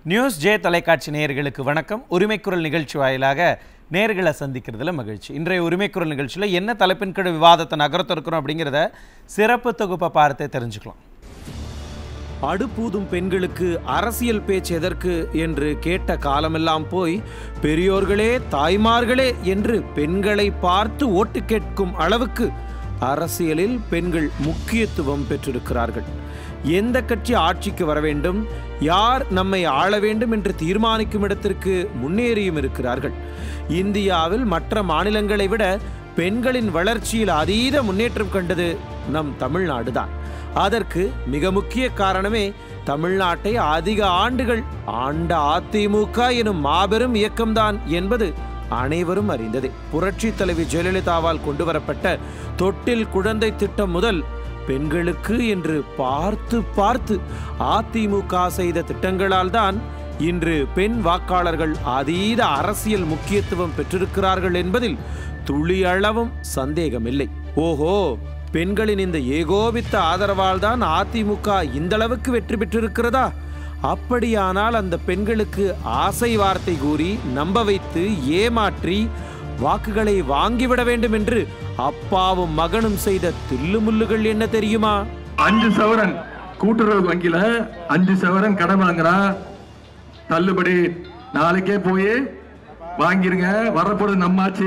News J தொலைக்காட்சி நேயர்களுக்கு வணக்கம் உரிமைக்குரல் நிகழ்ச்சி வாயிலாக நேர்களை சந்திக்கிறதுல மகிழ்ச்சி இன்றைய உரிமைக்குரல் நிகழ்ச்சியில் என்ன தலைப்பின் கீழ் விவாதத்தை நகர்த்த இருக்கிறோம் அப்படிங்கிறத சிறப்பு தொகுப்பை பார்த்தே தெரிஞ்சுக்கலாம் அடுப்பூதும் பெண்களுக்கு அரசியல் பேச்சு எதற்கு என்று கேட்ட காலமெல்லாம் போய் பெரியோர்களே தாய்மார்களே என்று பெண்களை பார்த்து ஓட்டு கேட்கும் அளவுக்கு அரசியலில் பெண்கள் முக்கியத்துவம் பெற்றிருக்கிறார்கள் எந்த கட்சி ஆட்சிக்கு வர வேண்டும் யார் நம்மை ஆள வேண்டும் என்று தீர்மானிக்கும் இடத்திற்கு முன்னேறியும் இருக்கிறார்கள் இந்தியாவில் மற்ற மாநிலங்களை விட பெண்களின் வளர்ச்சியில் அதீத முன்னேற்றம் கண்டது நம் தமிழ்நாடுதான் அதற்கு மிக முக்கிய காரணமே தமிழ்நாட்டை அதிக ஆண்டுகள் ஆண்ட அதிமுக எனும் மாபெரும் இயக்கம்தான் என்பது அனைவரும் அறிந்ததே புரட்சி தலைவி ஜெயலலிதாவால் கொண்டுவரப்பட்ட தொட்டில் குழந்தை திட்டம் முதல் பெண்களுக்கு என்று பார்த்து பார்த்து அதிமுக செய்த திட்டங்களால் தான் இன்று பெண் வாக்காளர்கள் அதீத அரசியல் முக்கியத்துவம் பெற்றிருக்கிறார்கள் என்பதில் துளியளவும் சந்தேகமில்லை ஓஹோ பெண்களின் இந்த ஏகோபித்த ஆதரவால் தான் அதிமுக இந்த அளவுக்கு வெற்றி பெற்றிருக்கிறதா அப்படியானால் அந்த பெண்களுக்கு ஆசை வார்த்தை கூறி நம்ப வைத்து ஏமாற்றி வாக்குகளை வாங்கிவிட வேண்டும் என்று அப்பாவும் மகனும் செய்த தில்லுமுல்லுகள் என்ன தெரியுமா அஞ்சு சவரன் கூட்டுறவு வங்கியில அஞ்சு சவரன் கடன் வாங்குறான் தள்ளுபடி நாளைக்கே போய் வாங்கிருங்க வரப்போறது நம்மாச்சு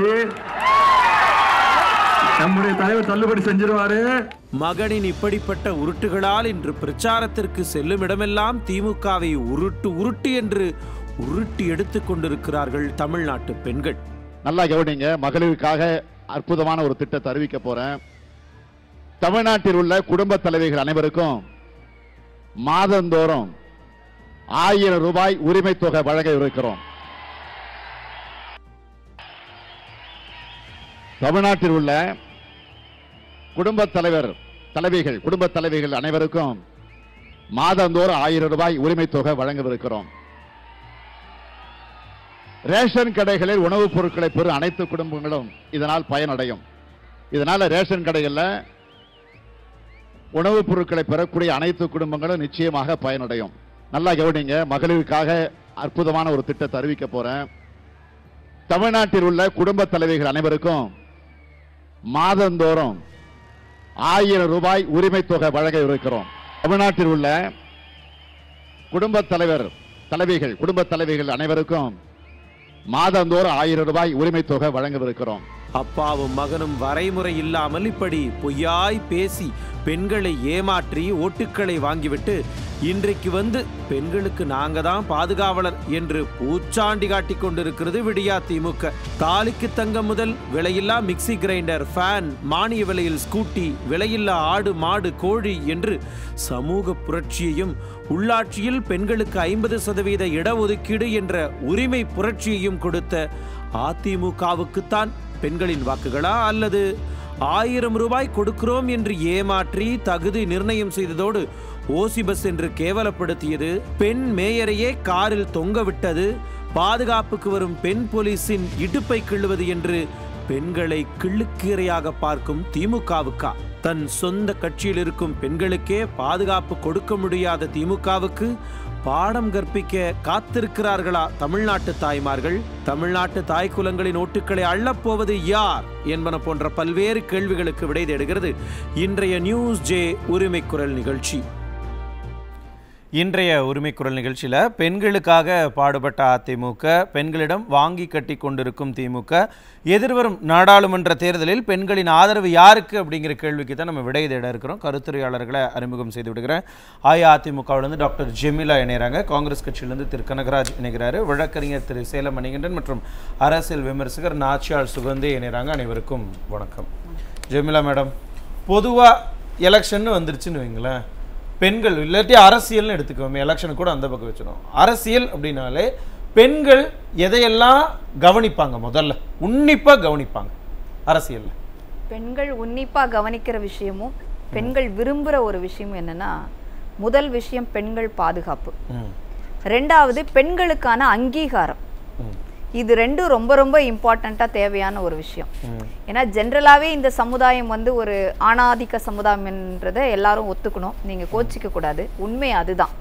நம்முடைய தலைவர் தள்ளுபடி செஞ்சிருவாரு மகனின் இப்படிப்பட்ட உருட்டுகளால் இன்று பிரச்சாரத்திற்கு செல்லும் இடமெல்லாம் திமுகவை உருட்டு உருட்டு என்று உருட்டி எடுத்துக் கொண்டிருக்கிறார்கள் தமிழ்நாட்டு பெண்கள் நல்லா கவனிங்க மகளிருக்காக அற்புதமான ஒரு திட்டத்தை அறிவிக்க போறேன் தமிழ்நாட்டில் உள்ள குடும்ப தலைவிகள் அனைவருக்கும் மாதந்தோறும் ஆயிரம் ரூபாய் உரிமை தொகை வழங்க இருக்கிறோம் தமிழ்நாட்டில் உள்ள குடும்ப தலைவர் தலைவிகள் குடும்ப தலைவிகள் அனைவருக்கும் மாதந்தோறும் ஆயிரம் ரூபாய் உரிமை தொகை வழங்கவிருக்கிறோம் ரேஷன் கடைகளில் உணவுப் பொருட்களை பெறும் அனைத்து குடும்பங்களும் இதனால் பயனடையும் இதனால ரேஷன் கடைகளில் உணவுப் பொருட்களை பெறக்கூடிய அனைத்து குடும்பங்களும் நிச்சயமாக பயனடையும் நல்லா கவனிங்க மகளிருக்காக அற்புதமான ஒரு திட்டத்தை அறிவிக்க போறேன் தமிழ்நாட்டில் உள்ள குடும்ப தலைவிகள் அனைவருக்கும் மாதந்தோறும் ஆயிரம் ரூபாய் உரிமை தொகை வழங்க இருக்கிறோம் தமிழ்நாட்டில் உள்ள குடும்ப தலைவர் தலைவிகள் குடும்ப தலைவிகள் அனைவருக்கும் மாதந்தோறும் ஆயிரம் ரூபாய் உரிமை தொகை வழங்கவிருக்கிறோம் அப்பாவும் மகனும் வரைமுறை இல்லாமல் இப்படி பொய்யாய் பேசி பெண்களை ஏமாற்றி ஓட்டுக்களை வாங்கிவிட்டு இன்றைக்கு வந்து பெண்களுக்கு நாங்க தான் பாதுகாவலர் என்று பூச்சாண்டி காட்டிக் கொண்டிருக்கிறது விடியா திமுக தாலிக்கு தங்கம் முதல் விலையில்லா மிக்ஸி கிரைண்டர் ஃபேன் மானிய விலையில் ஸ்கூட்டி விலையில்லா ஆடு மாடு கோழி என்று சமூக புரட்சியையும் உள்ளாட்சியில் பெண்களுக்கு ஐம்பது சதவீத இடஒதுக்கீடு என்ற உரிமை புரட்சியையும் கொடுத்த அதிமுகவுக்குத்தான் பெண்களின் வாக்குகளா அல்லது ஆயிரம் ரூபாய் கொடுக்கிறோம் என்று ஏமாற்றி தகுதி நிர்ணயம் செய்ததோடு ஓசி பஸ் என்று கேவலப்படுத்தியது பெண் மேயரையே காரில் தொங்க விட்டது பாதுகாப்புக்கு வரும் பெண் போலீஸின் இடுப்பை கிள்ளுவது என்று பெண்களை கிள்ளுக்கீரையாக பார்க்கும் திமுகவுக்கா தன் சொந்த கட்சியில் இருக்கும் பெண்களுக்கே பாதுகாப்பு கொடுக்க முடியாத திமுகவுக்கு பாடம் கற்பிக்க காத்திருக்கிறார்களா தமிழ்நாட்டு தாய்மார்கள் தமிழ்நாட்டு தாய் குலங்களின் ஓட்டுக்களை அள்ளப்போவது யார் என்பன போன்ற பல்வேறு கேள்விகளுக்கு விடை தேடுகிறது இன்றைய நியூஸ் ஜே உரிமை குரல் நிகழ்ச்சி இன்றைய உரிமை குரல் நிகழ்ச்சியில் பெண்களுக்காக பாடுபட்ட அதிமுக பெண்களிடம் வாங்கி கட்டி கொண்டிருக்கும் திமுக எதிர்வரும் நாடாளுமன்ற தேர்தலில் பெண்களின் ஆதரவு யாருக்கு அப்படிங்கிற கேள்விக்கு தான் நம்ம விடை தேட இருக்கிறோம் கருத்துரையாளர்களை அறிமுகம் செய்து விடுகிறேன் அஇஅதிமுகவிலிருந்து டாக்டர் ஜெமிலா இணைகிறாங்க காங்கிரஸ் கட்சியிலிருந்து திரு கனகராஜ் இணைகிறாரு வழக்கறிஞர் திரு சேலம் மணிகண்டன் மற்றும் அரசியல் விமர்சகர் நாச்சியாள் சுகந்தே இணைகிறாங்க அனைவருக்கும் வணக்கம் ஜெமிலா மேடம் பொதுவாக எலெக்ஷன் வந்துருச்சுன்னு வைங்களேன் பெண்கள் இல்லாட்டி அரசியல்னு எடுத்துக்கோமே எலெக்ஷன் கூட அந்த பக்கம் வச்சிடும் அரசியல் அப்படின்னாலே பெண்கள் எதையெல்லாம் கவனிப்பாங்க முதல்ல உன்னிப்பா கவனிப்பாங்க அரசியல்ல பெண்கள் உன்னிப்பா கவனிக்கிற விஷயமும் பெண்கள் விரும்புகிற ஒரு விஷயம் என்னன்னா முதல் விஷயம் பெண்கள் பாதுகாப்பு ம், ரெண்டாவது பெண்களுக்கான அங்கீகாரம் ம், இது ரெண்டும் ரொம்ப ரொம்ப இம்பார்ட்டண்ட்டாக தேவையான ஒரு விஷயம் ம், ஏன்னா ஜென்ரலாகவே இந்த சமுதாயம் வந்து ஒரு ஆணாதிக்க சமுதாயம்ன்றதை எல்லாரும் ஒத்துக்கணும் நீங்கள் கோச்சிக்க கூடாது உண்மை அதுதான்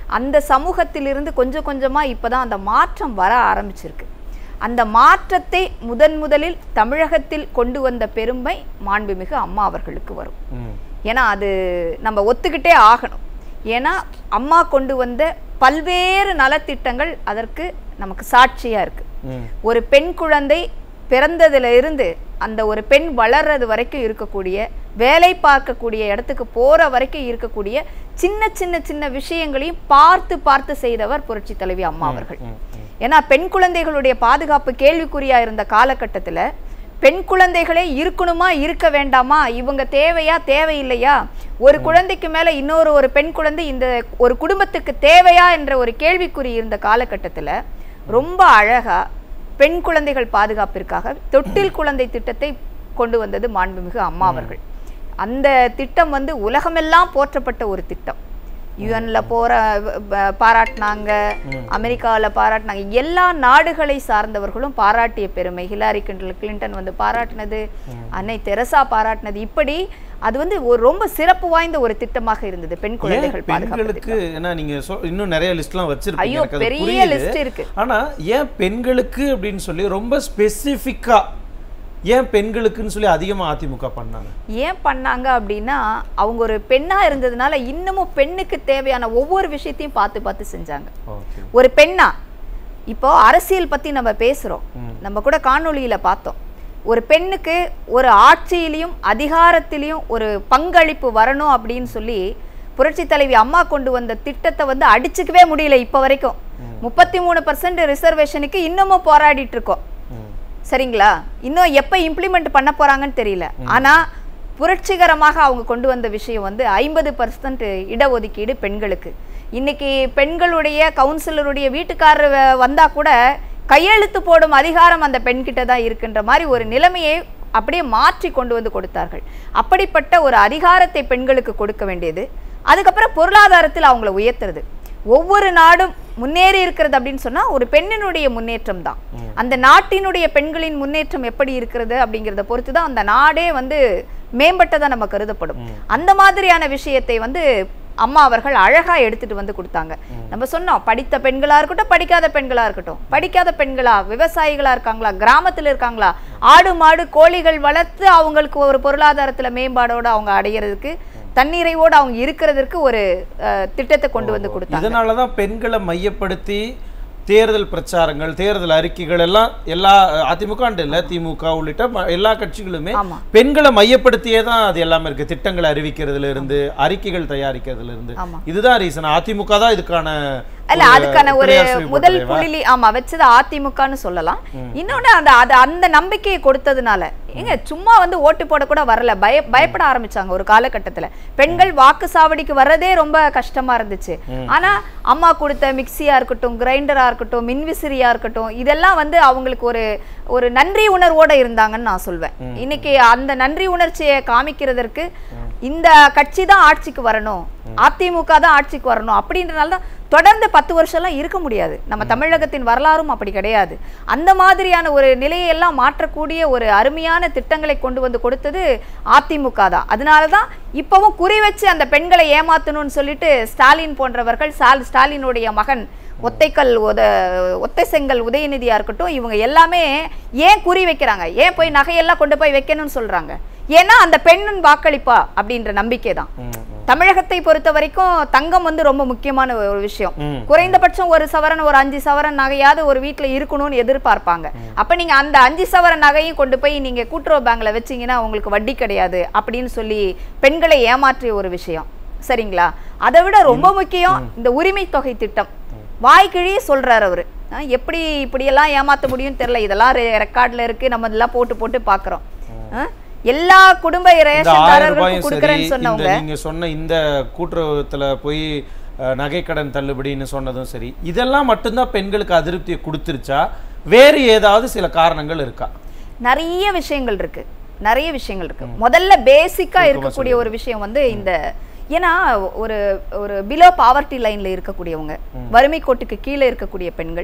அந்த சமூகத்திலிருந்து கொஞ்சம் கொஞ்சமா இப்பதான் அந்த மாற்றம் வர ஆரம்பிச்சிருக்கு அந்த மாற்றத்தை முதன் முதலில் தமிழகத்தில் கொண்டு வந்த பெருமை மாண்புமிகு அம்மா அவர்களுக்கு வரும் ம். ஏன்னா அது நம்ம ஒத்துக்கிட்டே ஆகணும் ஏன்னா அம்மா கொண்டு வந்த பல்வேறு நலத்திட்டங்கள் அதற்கு நமக்கு சாட்சியா இருக்கு ம். ஒரு பெண் குழந்தை பிறந்ததுல இருந்து அந்த ஒரு பெண் வளர்றது வரைக்கும் இருக்கக்கூடிய வேலை பார்க்கக்கூடிய இடத்துக்கு போற வரைக்கும் இருக்கக்கூடிய சின்ன சின்ன சின்ன விஷயங்களையும் பார்த்து பார்த்து செய்தவர் புரட்சி தலைவி அம்மா அவர்கள் ஏன்னா பெண் குழந்தைகளுடைய பாதுகாப்பு கேள்விக்குறியா இருந்த காலகட்டத்துல பெண் குழந்தைகளே இருக்கணுமா இருக்க வேண்டாமா இவங்க தேவையா தேவையில்லையா ஒரு குழந்தைக்கு மேல இன்னொரு ஒரு பெண் குழந்தை இந்த ஒரு குடும்பத்துக்கு தேவையா என்ற ஒரு கேள்விக்குறி இருந்த காலகட்டத்துல ரொம்ப அழகா பெண் குழந்தைகள் பாதுகாப்பிற்காக தொட்டில் குழந்தை திட்டத்தை கொண்டு வந்தது மாண்புமிகு அம்மா அவர்கள் அந்த திட்டம் வந்து உலகமெல்லாம் போற்றப்பட்ட ஒரு திட்டம் யுஎன்ல போற ப- பாராட்டினாங்க அமெரிக்காவில் பாராட்டினாங்க எல்லா நாடுகளை சார்ந்தவர்களும் பாராட்டிய பெருமை ஹிலாரி கிண்டல் கிளின்டன் வந்து பாராட்டினது அன்னை தெரசா பாராட்டினது இப்படி அது வந்து ஒரு ரொம்ப சிறப்பு வாய்ந்த ஒரு திட்டமாக இருந்தது பெண் ஏன் குழந்தைகள் பாதுகாப்பு பெண்களுக்கு ஏன்னா நீங்க சொ- இன்னும் நிறைய லிஸ்ட்லாம் வச்சிருப்பீங்க ஐயோ, எனக்கு அது பெரிய புரியுது. list இருக்கு. ஆனா ஏன் பெண்களுக்கு அப்படின்னு சொல்லி ரொம்ப ஸ்பெசிஃபிக்கா ஏன் பெண்களுக்குன்னு சொல்லி அதிகமா அதிமுக பண்ணாங்க ஏன் பண்ணாங்க அப்படின்னா அவங்க ஒரு பெண்ணா இருந்ததுனால இன்னமும் பெண்ணுக்கு தேவையான ஒவ்வொரு விஷயத்தையும் பார்த்து பார்த்து செஞ்சாங்க ஓகே ஒரு பெண்ணா இப்போ அரசியல் பத்தி நம்ம பேசுறோம் நம்ம கூட காணொளியில பார்த்தோம் ஒரு பெண்ணுக்கு ஒரு ஆட்சியிலையும் அதிகாரத்திலையும் ஒரு பங்களிப்பு வரணும் அப்படின்னு சொல்லி புரட்சி தலைவி அம்மா கொண்டு வந்த திட்டத்தை வந்து அடிச்சுக்கவே முடியல இப்போ வரைக்கும் முப்பத்தி மூணு பர்சன்ட் ரிசர்வேஷனுக்கு இன்னமும் போராடிட்டு இருக்கோம் சரிங்களா இன்னும் எப்போ இம்ப்ளிமெண்ட் பண்ண போறாங்கன்னு தெரியல ஆனா புரட்சிகரமாக அவங்க கொண்டு வந்த விஷயம் வந்து ஐம்பது பர்சன்ட் இடஒதுக்கீடு பெண்களுக்கு இன்னைக்கு பெண்களுடைய கவுன்சிலருடைய வீட்டுக்காரர் வ- வந்தா கூட கையெழுத்து போடும் அதிகாரம் அந்த பெண்கிட்ட தான் இருக்குன்ற மாதிரி ஒரு நிலைமையை அப்படியே மாற்றி கொண்டு வந்து கொடுத்தார்கள் அப்படிப்பட்ட ஒரு அதிகாரத்தை பெண்களுக்கு கொடுக்க வேண்டியது அதுக்கப்புறம் பொருளாதாரத்தில் அவங்கள உயர்த்துறது ஒவ்வொரு நாடும் முன்னேறி இருக்கிறது அப்படின்னு சொன்னா ஒரு பெண்ணினுடைய முன்னேற்றம் தான் அந்த நாட்டினுடைய பெண்களின் முன்னேற்றம் எப்படி இருக்கிறது அப்படிங்கிறத பொறுத்து தான் அந்த நாடே வந்து மேம்பட்டதா நம்ம கருதப்படும் அந்த மாதிரியான விஷயத்தை வந்து அம்மா அவர்கள் அழகா எடுத்துட்டு வந்து கொடுத்தாங்க நம்ம சொன்னோம் படித்த பெண்களா இருக்கட்டும் படிக்காத பெண்களா இருக்கட்டும் படிக்காத பெண்களா விவசாயிகளா இருக்காங்களா கிராமத்துல இருக்காங்களா ஆடு மாடு கோழிகள் வளர்த்து அவங்களுக்கு ஒரு பொருளாதாரத்துல மேம்பாடோட அவங்க அடையிறதுக்கு தன்னிறைவோடு அவங்க இருக்கிறதுக்கு ஒரு அஹ், திட்டத்தை கொண்டு வந்து கொடுத்தாங்க இதனால தான் பெண்களை மையப்படுத்தி தேர்தல் பிரச்சாரங்கள் தேர்தல் அறிக்கைகள் எல்லாம் எல்லா அதிமுக இல்ல திமுக உள்ளிட்ட ம- எல்லா கட்சிகளுமே ஆமா. பெண்களை மையப்படுத்தியே தான் அது எல்லாமே இருக்கு திட்டங்களை அறிவிக்கிறதுல இருந்து அறிக்கைகள் தயாரிக்கிறதுல இருந்து ஆமா. இதுதான் ரீசன் அதிமுக தான் இதுக்கான அல்ல ஒரு அதுக்கான ஒரு பிரயாசம் முதல் போட்டதேவா? புள்ளி ஆமா வச்சது அதிமுகன்னு சொல்லலாம் இன்னொன்னு அந்த அது அந்த நம்பிக்கையை கொடுத்ததுனால ஏங்க சும்மா வந்து ஓட்டு போட கூட வரல பய பயப்பட ஆரம்பிச்சாங்க ஒரு காலகட்டத்துல பெண்கள் வாக்கு சாவடிக்கு வர்றதே ரொம்ப கஷ்டமா இருந்துச்சு ஆனா அம்மா கொடுத்த மிக்சியா இருக்கட்டும் கிரைண்டரா இருக்கட்டும் மின்விசிறியா இருக்கட்டும் இதெல்லாம் வந்து அவங்களுக்கு ஒரு ஒரு நன்றி உணர்வோட இருந்தாங்கன்னு நான் சொல்வேன் இன்னைக்கு அந்த நன்றி உணர்ச்சியை காமிக்கிறதற்கு இந்த கட்சி தான் ஆட்சிக்கு வரணும் அதிமுக தான் ஆட்சிக்கு வரணும் அப்படின்றனால தான் தொடர்ந்து பத்து வருஷம்லாம் இருக்க முடியாது நம்ம தமிழகத்தின் வரலாறும் அப்படி கிடையாது அந்த மாதிரியான ஒரு நிலையெல்லாம் மாற்றக்கூடிய ஒரு அருமையான திட்டங்களை கொண்டு வந்து கொடுத்தது அதிமுக தான் அதனால தான் இப்பவும் குறி வச்சு அந்த பெண்களை ஏமாத்தணும்னு சொல்லிட்டு ஸ்டாலின் போன்றவர்கள் ஸ்டால் ஸ்டாலினுடைய மகன் ஒத்தைக்கல் உத ஒத்தை செங்கல் உதயநிதியா இருக்கட்டும் இவங்க எல்லாமே ஏன் குறி வைக்கிறாங்க ஏன் போய் நகையெல்லாம் கொண்டு போய் வைக்கணும்னு சொல்றாங்க ஏன்னா அந்த பெண்ணின் வாக்களிப்பா அப்படின்ற நம்பிக்கை தான் தமிழகத்தை பொறுத்த வரைக்கும் தங்கம் வந்து ரொம்ப முக்கியமான ஒரு விஷயம் ம். குறைந்தபட்சம் ஒரு சவரன் ஒரு அஞ்சு சவரன் நகையாவது ஒரு வீட்ல இருக்கணும்னு எதிர்பார்ப்பாங்க அப்ப நீங்க அந்த அஞ்சு சவரன் நகையும் கொண்டு போய் நீங்க கூட்டுறவு பேங்க்ல வச்சீங்கன்னா உங்களுக்கு வட்டி கிடையாது அப்படின்னு சொல்லி பெண்களை ஏமாற்றிய ஒரு விஷயம் சரிங்களா அதை விட ரொம்ப முக்கியம் இந்த உரிமை தொகை திட்டம் வாய்க்கிழியே சொல்றாரு அவரு அஹ் எப்படி இப்படியெல்லாம் ஏமாத்த முடியும்னு தெரியல இதெல்லாம் ரெக்கார்ட்ல இருக்கு நம்ம இதெல்லாம் போட்டு போட்டு பாக்குறோம் அஹ் எல்லா குடும்ப இந்த ரேஷன் ஆயிரம் தாரர்களுக்கும் ரூபாயும் சரி கொடுக்குறேன்னு இந்த சொன்னவங்க நீங்க சொன்ன இந்த கூட்டுறவுத்துல போய் அஹ், நகைக்கடன் தள்ளுபடின்னு சொன்னதும் சரி இதெல்லாம் மட்டும்தான் பெண்களுக்கு அதிருப்தியை கொடுத்துருச்சா வேறு ஏதாவது சில காரணங்கள் இருக்கா நிறைய விஷயங்கள் இருக்கு நிறைய விஷயங்கள் இருக்கு முதல்ல பேசிக்கா இருக்கக்கூடிய ஒரு விஷயம் வந்து இந்த ஏன்னா ஒரு ஒரு பிலோ பாவர்ட்டி லைன்ல இருக்கக்கூடியவங்க வறுமை கோட்டுக்கு கீழே இருக்கக்கூடிய பெண்கள்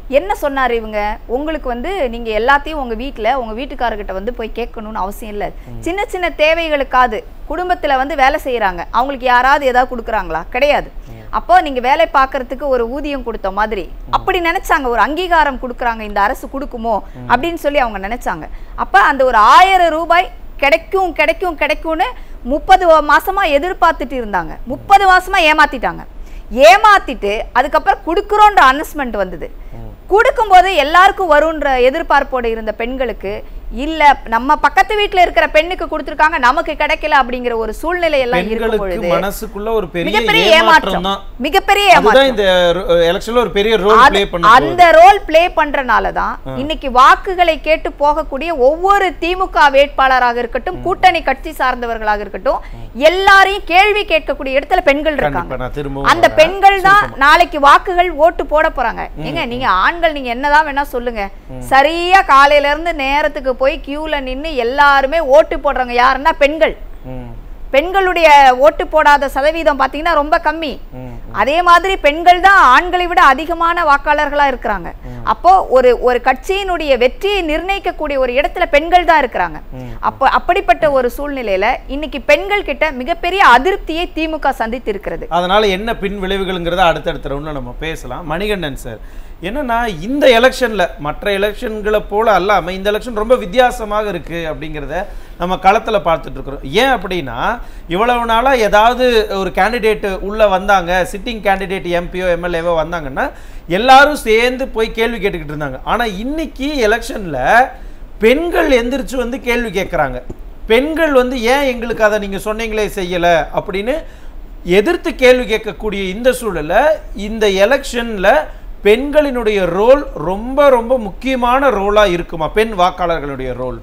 என்ன சொன்னார் இவங்க உங்களுக்கு வந்து நீங்க எல்லாத்தையும் உங்க வீட்ல உங்க வீட்டுக்காரர்கிட்ட வந்து போய் கேட்கணும்னு அவசியம் இல்லை சின்ன சின்ன தேவைகளுக்காவது குடும்பத்துல வந்து வேலை செய்யறாங்க அவங்களுக்கு யாராவது ஏதாவது கொடுக்குறாங்களா கிடையாது அப்போ நீங்க வேலை பார்க்கறதுக்கு ஒரு ஊதியம் கொடுத்த மாதிரி அப்படி நினைச்சாங்க ஒரு அங்கீகாரம் கொடுக்குறாங்க இந்த அரசு கொடுக்குமோ அப்படின்னு சொல்லி அவங்க நினைச்சாங்க அப்ப அந்த ஒரு ஆயிரம் ரூபாய் கிடைக்கும் கிடைக்கும் கிடைக்கும்னு முப்பது மாசமா எதிர்பார்த்துட்டு இருந்தாங்க முப்பது மாசமா ஏமாத்திட்டாங்க ஏமாத்திட்டு அதுக்கப்புறம் கொடுக்குறோன்ற அனௌன்ஸ்மெண்ட் வந்தது கொடுக்கும்போது எல்லாருக்கும் வரும்ன்ற எதிர்பார்ப்போடு இருந்த பெண்களுக்கு இல்ல நம்ம பக்கத்து வீட்ல இருக்கிற பெண்ணுக்கு கொடுத்துருக்காங்க நமக்கு கிடைக்கல அப்படிங்கிற ஒரு சூழ்நிலை எல்லாம் இருக்கும் பெண்களுக்கு பொழுது மனசுக்குள்ள ஒரு பெரிய மிகப்பெரிய ஏமாற்றம் ஏமாற்றம் தான் மிகப்பெரிய அதுதான் ஏமாற்றம் இந்த எலெக்ஷன்ல ஒரு பெரிய ரோல் அது- ப்ளே பண்ண அந்த ரோல் ப்ளே பண்றனால தான் இன்னைக்கு வாக்குகளை கேட்டு போகக்கூடிய ஒவ்வொரு திமுக வேட்பாளராக இருக்கட்டும் கூட்டணி கட்சி சார்ந்தவர்களாக இருக்கட்டும் எல்லாரையும் கேள்வி கேட்கக்கூடிய இடத்துல பெண்கள் கண்டிப்பா இருக்காங்க நான் திரும்பவும் அந்த வரேன். பெண்கள் தான் நாளைக்கு வாக்குகள் ஓட்டு போட போறாங்க ஏங்க நீங்க ஆண்கள் நீங்க என்னதான் வேணா சொல்லுங்க சரியா காலையில இருந்து நேரத்துக்கு போய் கியூல நின்னு எல்லாருமே ஓட்டு போடுறவங்க யாருன்னா பெண்கள் ம், பெண்களுடைய ஓட்டு போடாத சதவீதம் பாத்தீங்கன்னா ரொம்ப கம்மி ம், அதே மாதிரி பெண்கள் தான் ஆண்களை விட அதிகமான வாக்காளர்களா இருக்கிறாங்க அப்போ ஒரு ஒரு கட்சியினுடைய வெற்றியை நிர்ணயிக்கக்கூடிய ஒரு இடத்துல பெண்கள் தான் இருக்கிறாங்க அப்போ அப்படிப்பட்ட ஒரு சூழ்நிலையில இன்னைக்கு பெண்கள் கிட்ட மிகப்பெரிய அதிருப்தியை திமுக சந்தித்து இருக்கிறது அதனால என்ன பின் விளைவுகள்ங்கிறத அடுத்தடுத்த ரவுண்ட்ல நம்ம பேசலாம் மணிகண்டன் சார் என்னன்னா இந்த எலெக்ஷன்ல மற்ற எலெக்ஷன்களை போல அல்லாம இந்த எலெக்ஷன் ரொம்ப வித்தியாசமாக இருக்கு அப்படிங்கிறத நம்ம களத்துல பார்த்துட்டு இருக்கிறோம் ஏன் அப்படின்னா இவ்வளவு நாளா ஏதாவது ஒரு கேண்டிடேட் உள்ள வந்தாங்க சிட்டிங் கேண்டிடேட் எம்பியோ எம்எல்ஏவோ வந்தாங்கன்னா எல்லாரும் சேர்ந்து போய் கேள்வி கேட்டுக்கிட்டு இருந்தாங்க ஆனா இன்னைக்கு எலெக்ஷன்ல பெண்கள் எந்திரிச்சு வந்து கேள்வி கேட்குறாங்க பெண்கள் வந்து ஏன் எங்களுக்கு அதை நீங்க சொன்னீங்களே செய்யல அப்படின்னு எதிர்த்து கேள்வி கேட்கக்கூடிய இந்த சூழல்ல இந்த எலெக்ஷன்ல பெண்களினுடைய ரோல் ரொம்ப ரொம்ப முக்கியமான ரோலா இருக்குமா பெண் வாக்காளர்களுடைய ரோல்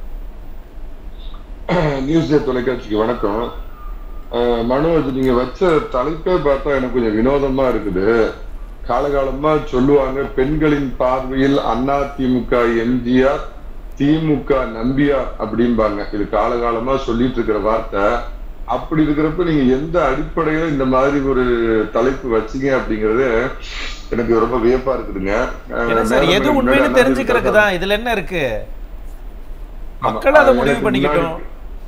நியூஸ் டே தொலைக்காட்சிக்கு வணக்கம் அஹ் மனோஜ் நீங்க வச்ச தலைப்பே பார்த்தா எனக்கு கொஞ்சம் வினோதமா இருக்குது காலகாலமா சொல்லுவாங்க பெண்களின் பார்வையில் அண்ணா திமுக எம்ஜிஆர் திமுக நம்பியார் அப்படிம்பாங்க இது காலகாலமா சொல்லிட்டு இருக்கிற வார்த்தை அப்படி இருக்கிறப்ப நீங்க எந்த அடிப்படையில இந்த மாதிரி ஒரு தலைப்பு வச்சீங்க அப்படிங்கறது எனக்கு ரொம்ப வியப்பா இருக்குதுங்க அஹ் என்ன சார் மேடம் எது எனக்கு உண்மைன்னு முன்னாடி தெரிஞ்சுக்கிறதுக்கு தான் இதுல என்ன இருக்கு ஆமா, மக்கள் அதை அஹ் முடிவு எனக்கு பண்ணிக்கிட்டோம் முன்னாடி-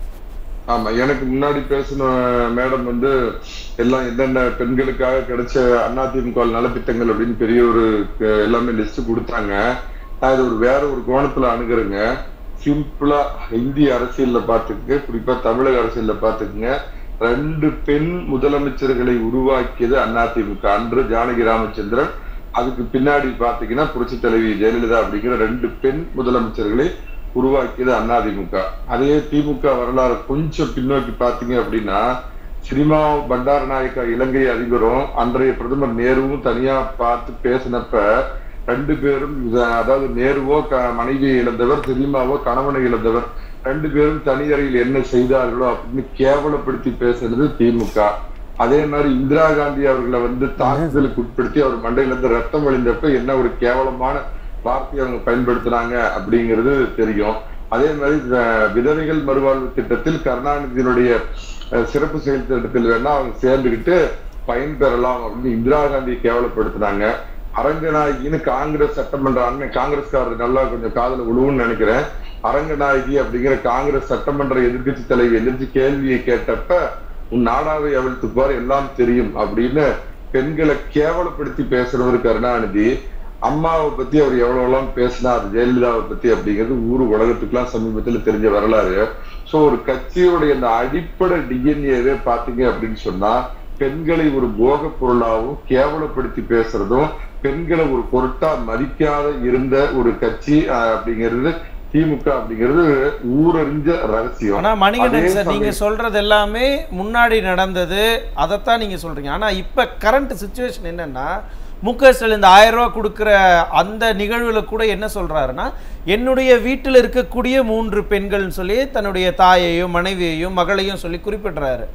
ஆமா எனக்கு முன்னாடி பேசின மேடம் வந்து எல்லாம் என்னென்ன பெண்களுக்காக கிடைச்ச அதிமுக நலத்திட்டங்கள் அப்படின்னு பெரிய ஒரு அஹ், எல்லாமே லிஸ்ட் கொடுத்தாங்க நான் இது ஒரு வேற ஒரு கோணத்துல அணுகுறேங்க சிம்பிளா இந்திய அரசியல்ல பாத்துக்கங்க குறிப்பா தமிழக அரசியல்ல பாத்துக்கங்க ரெண்டு பெண் முதலமைச்சர்களை உருவாக்கியது அதிமுக அன்று ஜானகி ராமச்சந்திரன் அதுக்கு பின்னாடி பாத்தீங்கன்னா புரட்சி தலைவி ஜெயலலிதா அப்படிங்கிற ரெண்டு பெண் முதலமைச்சர்களை உருவாக்கியது அதிமுக அதே திமுக வரலாறு கொஞ்சம் பின்னோக்கி பாத்தீங்க அப்படின்னா சினிமா பண்டாரநாயக்கா இலங்கை அதிபரும் அன்றைய பிரதமர் நேருவும் தனியா பார்த்து பேசினப்ப ரெண்டு பேரும் இத- அதாவது நேருவோ க- மனைவியை இழந்தவர் சினிமாவோ கணவனை இழந்தவர் ரெண்டு பேரும் தனியறையில் என்ன செய்தார்களோ அப்படின்னு கேவலப்படுத்தி பேசுறது திமுக அதே மாதிரி இந்திரா காந்தி அவர்களை வந்து தாக்குதலுக்கு உட்படுத்தி அவர் மண்டையில இருந்து ரத்தம் வழிந்தப்ப என்ன ஒரு கேவலமான வார்த்தையை அவங்க பயன்படுத்துனாங்க அப்படிங்கிறது தெரியும் அதே மாதிரி அஹ், விதவைகள் மறுவாழ்வு திட்டத்தில் கருணாநிதியினுடைய அஹ், சிறப்பு செயல் திட்டத்தில் வேணா அவங்க சேர்ந்துக்கிட்டு பயன் பெறலாம் அப்படின்னு இந்திரா காந்தியை கேவலப்படுத்தினாங்க அரங்கநாயகின்னு காங்கிரஸ் சட்டமன்ற அண்ணன் காங்கிரஸ்காரர் நல்லா கொஞ்சம் காதுல விழுவுன்னு நினைக்கிறேன் அரங்கநாயகி அப்படிங்கிற காங்கிரஸ் சட்டமன்ற எதிர்க்கட்சி தலைவி எதிர்த்து கேள்வியை கேட்டப்ப உன் நாடாவை அவிழ்த்து பார் எல்லாம் தெரியும் அப்படின்னு பெண்களை கேவலப்படுத்தி பேசுறவர் கருணாநிதி அம்மாவை பத்தி அவர் எவ்வளவு எல்லாம் பேசினார் ஜெயலலிதாவை பத்தி அப்படிங்கிறது ஊரு உலகத்துக்குலாம் சமீபத்துல தெரிஞ்ச வரலாறு சோ ஒரு கட்சியோடைய அந்த அடிப்படை டிஎன்ஏவே பாத்தீங்க அப்படின்னு சொன்னா பெண்களை ஒரு போக பொருளாகவும் கேவலப்படுத்தி பேசுறதும் பெண்களை ஒரு பொருட்டா மதிக்காத இருந்த ஒரு கட்சி அஹ், அப்படிங்கிறது திமுக அப்படிங்கிறது ஊரறிஞ்ச ரகசியம் ஆனா மணிகண்டன் அதே சார் நீங்க சமயம் சொல்றது எல்லாமே முன்னாடி நடந்தது அதைத்தான் நீங்க சொல்றீங்க ஆனா இப்ப கரண்ட் சுச்சுவேஷன் என்னன்னா முக ஸ்டாலின் இந்த ஆயிரம் ரூபாய் கொடுக்குற அந்த நிகழ்வுல கூட என்ன சொல்றாருன்னா என்னுடைய வீட்டில் இருக்கக்கூடிய மூன்று பெண்கள்னு சொல்லி தன்னுடைய தாயையும் மனைவியையும் மகளையும் சொல்லி குறிப்பிடுறாரு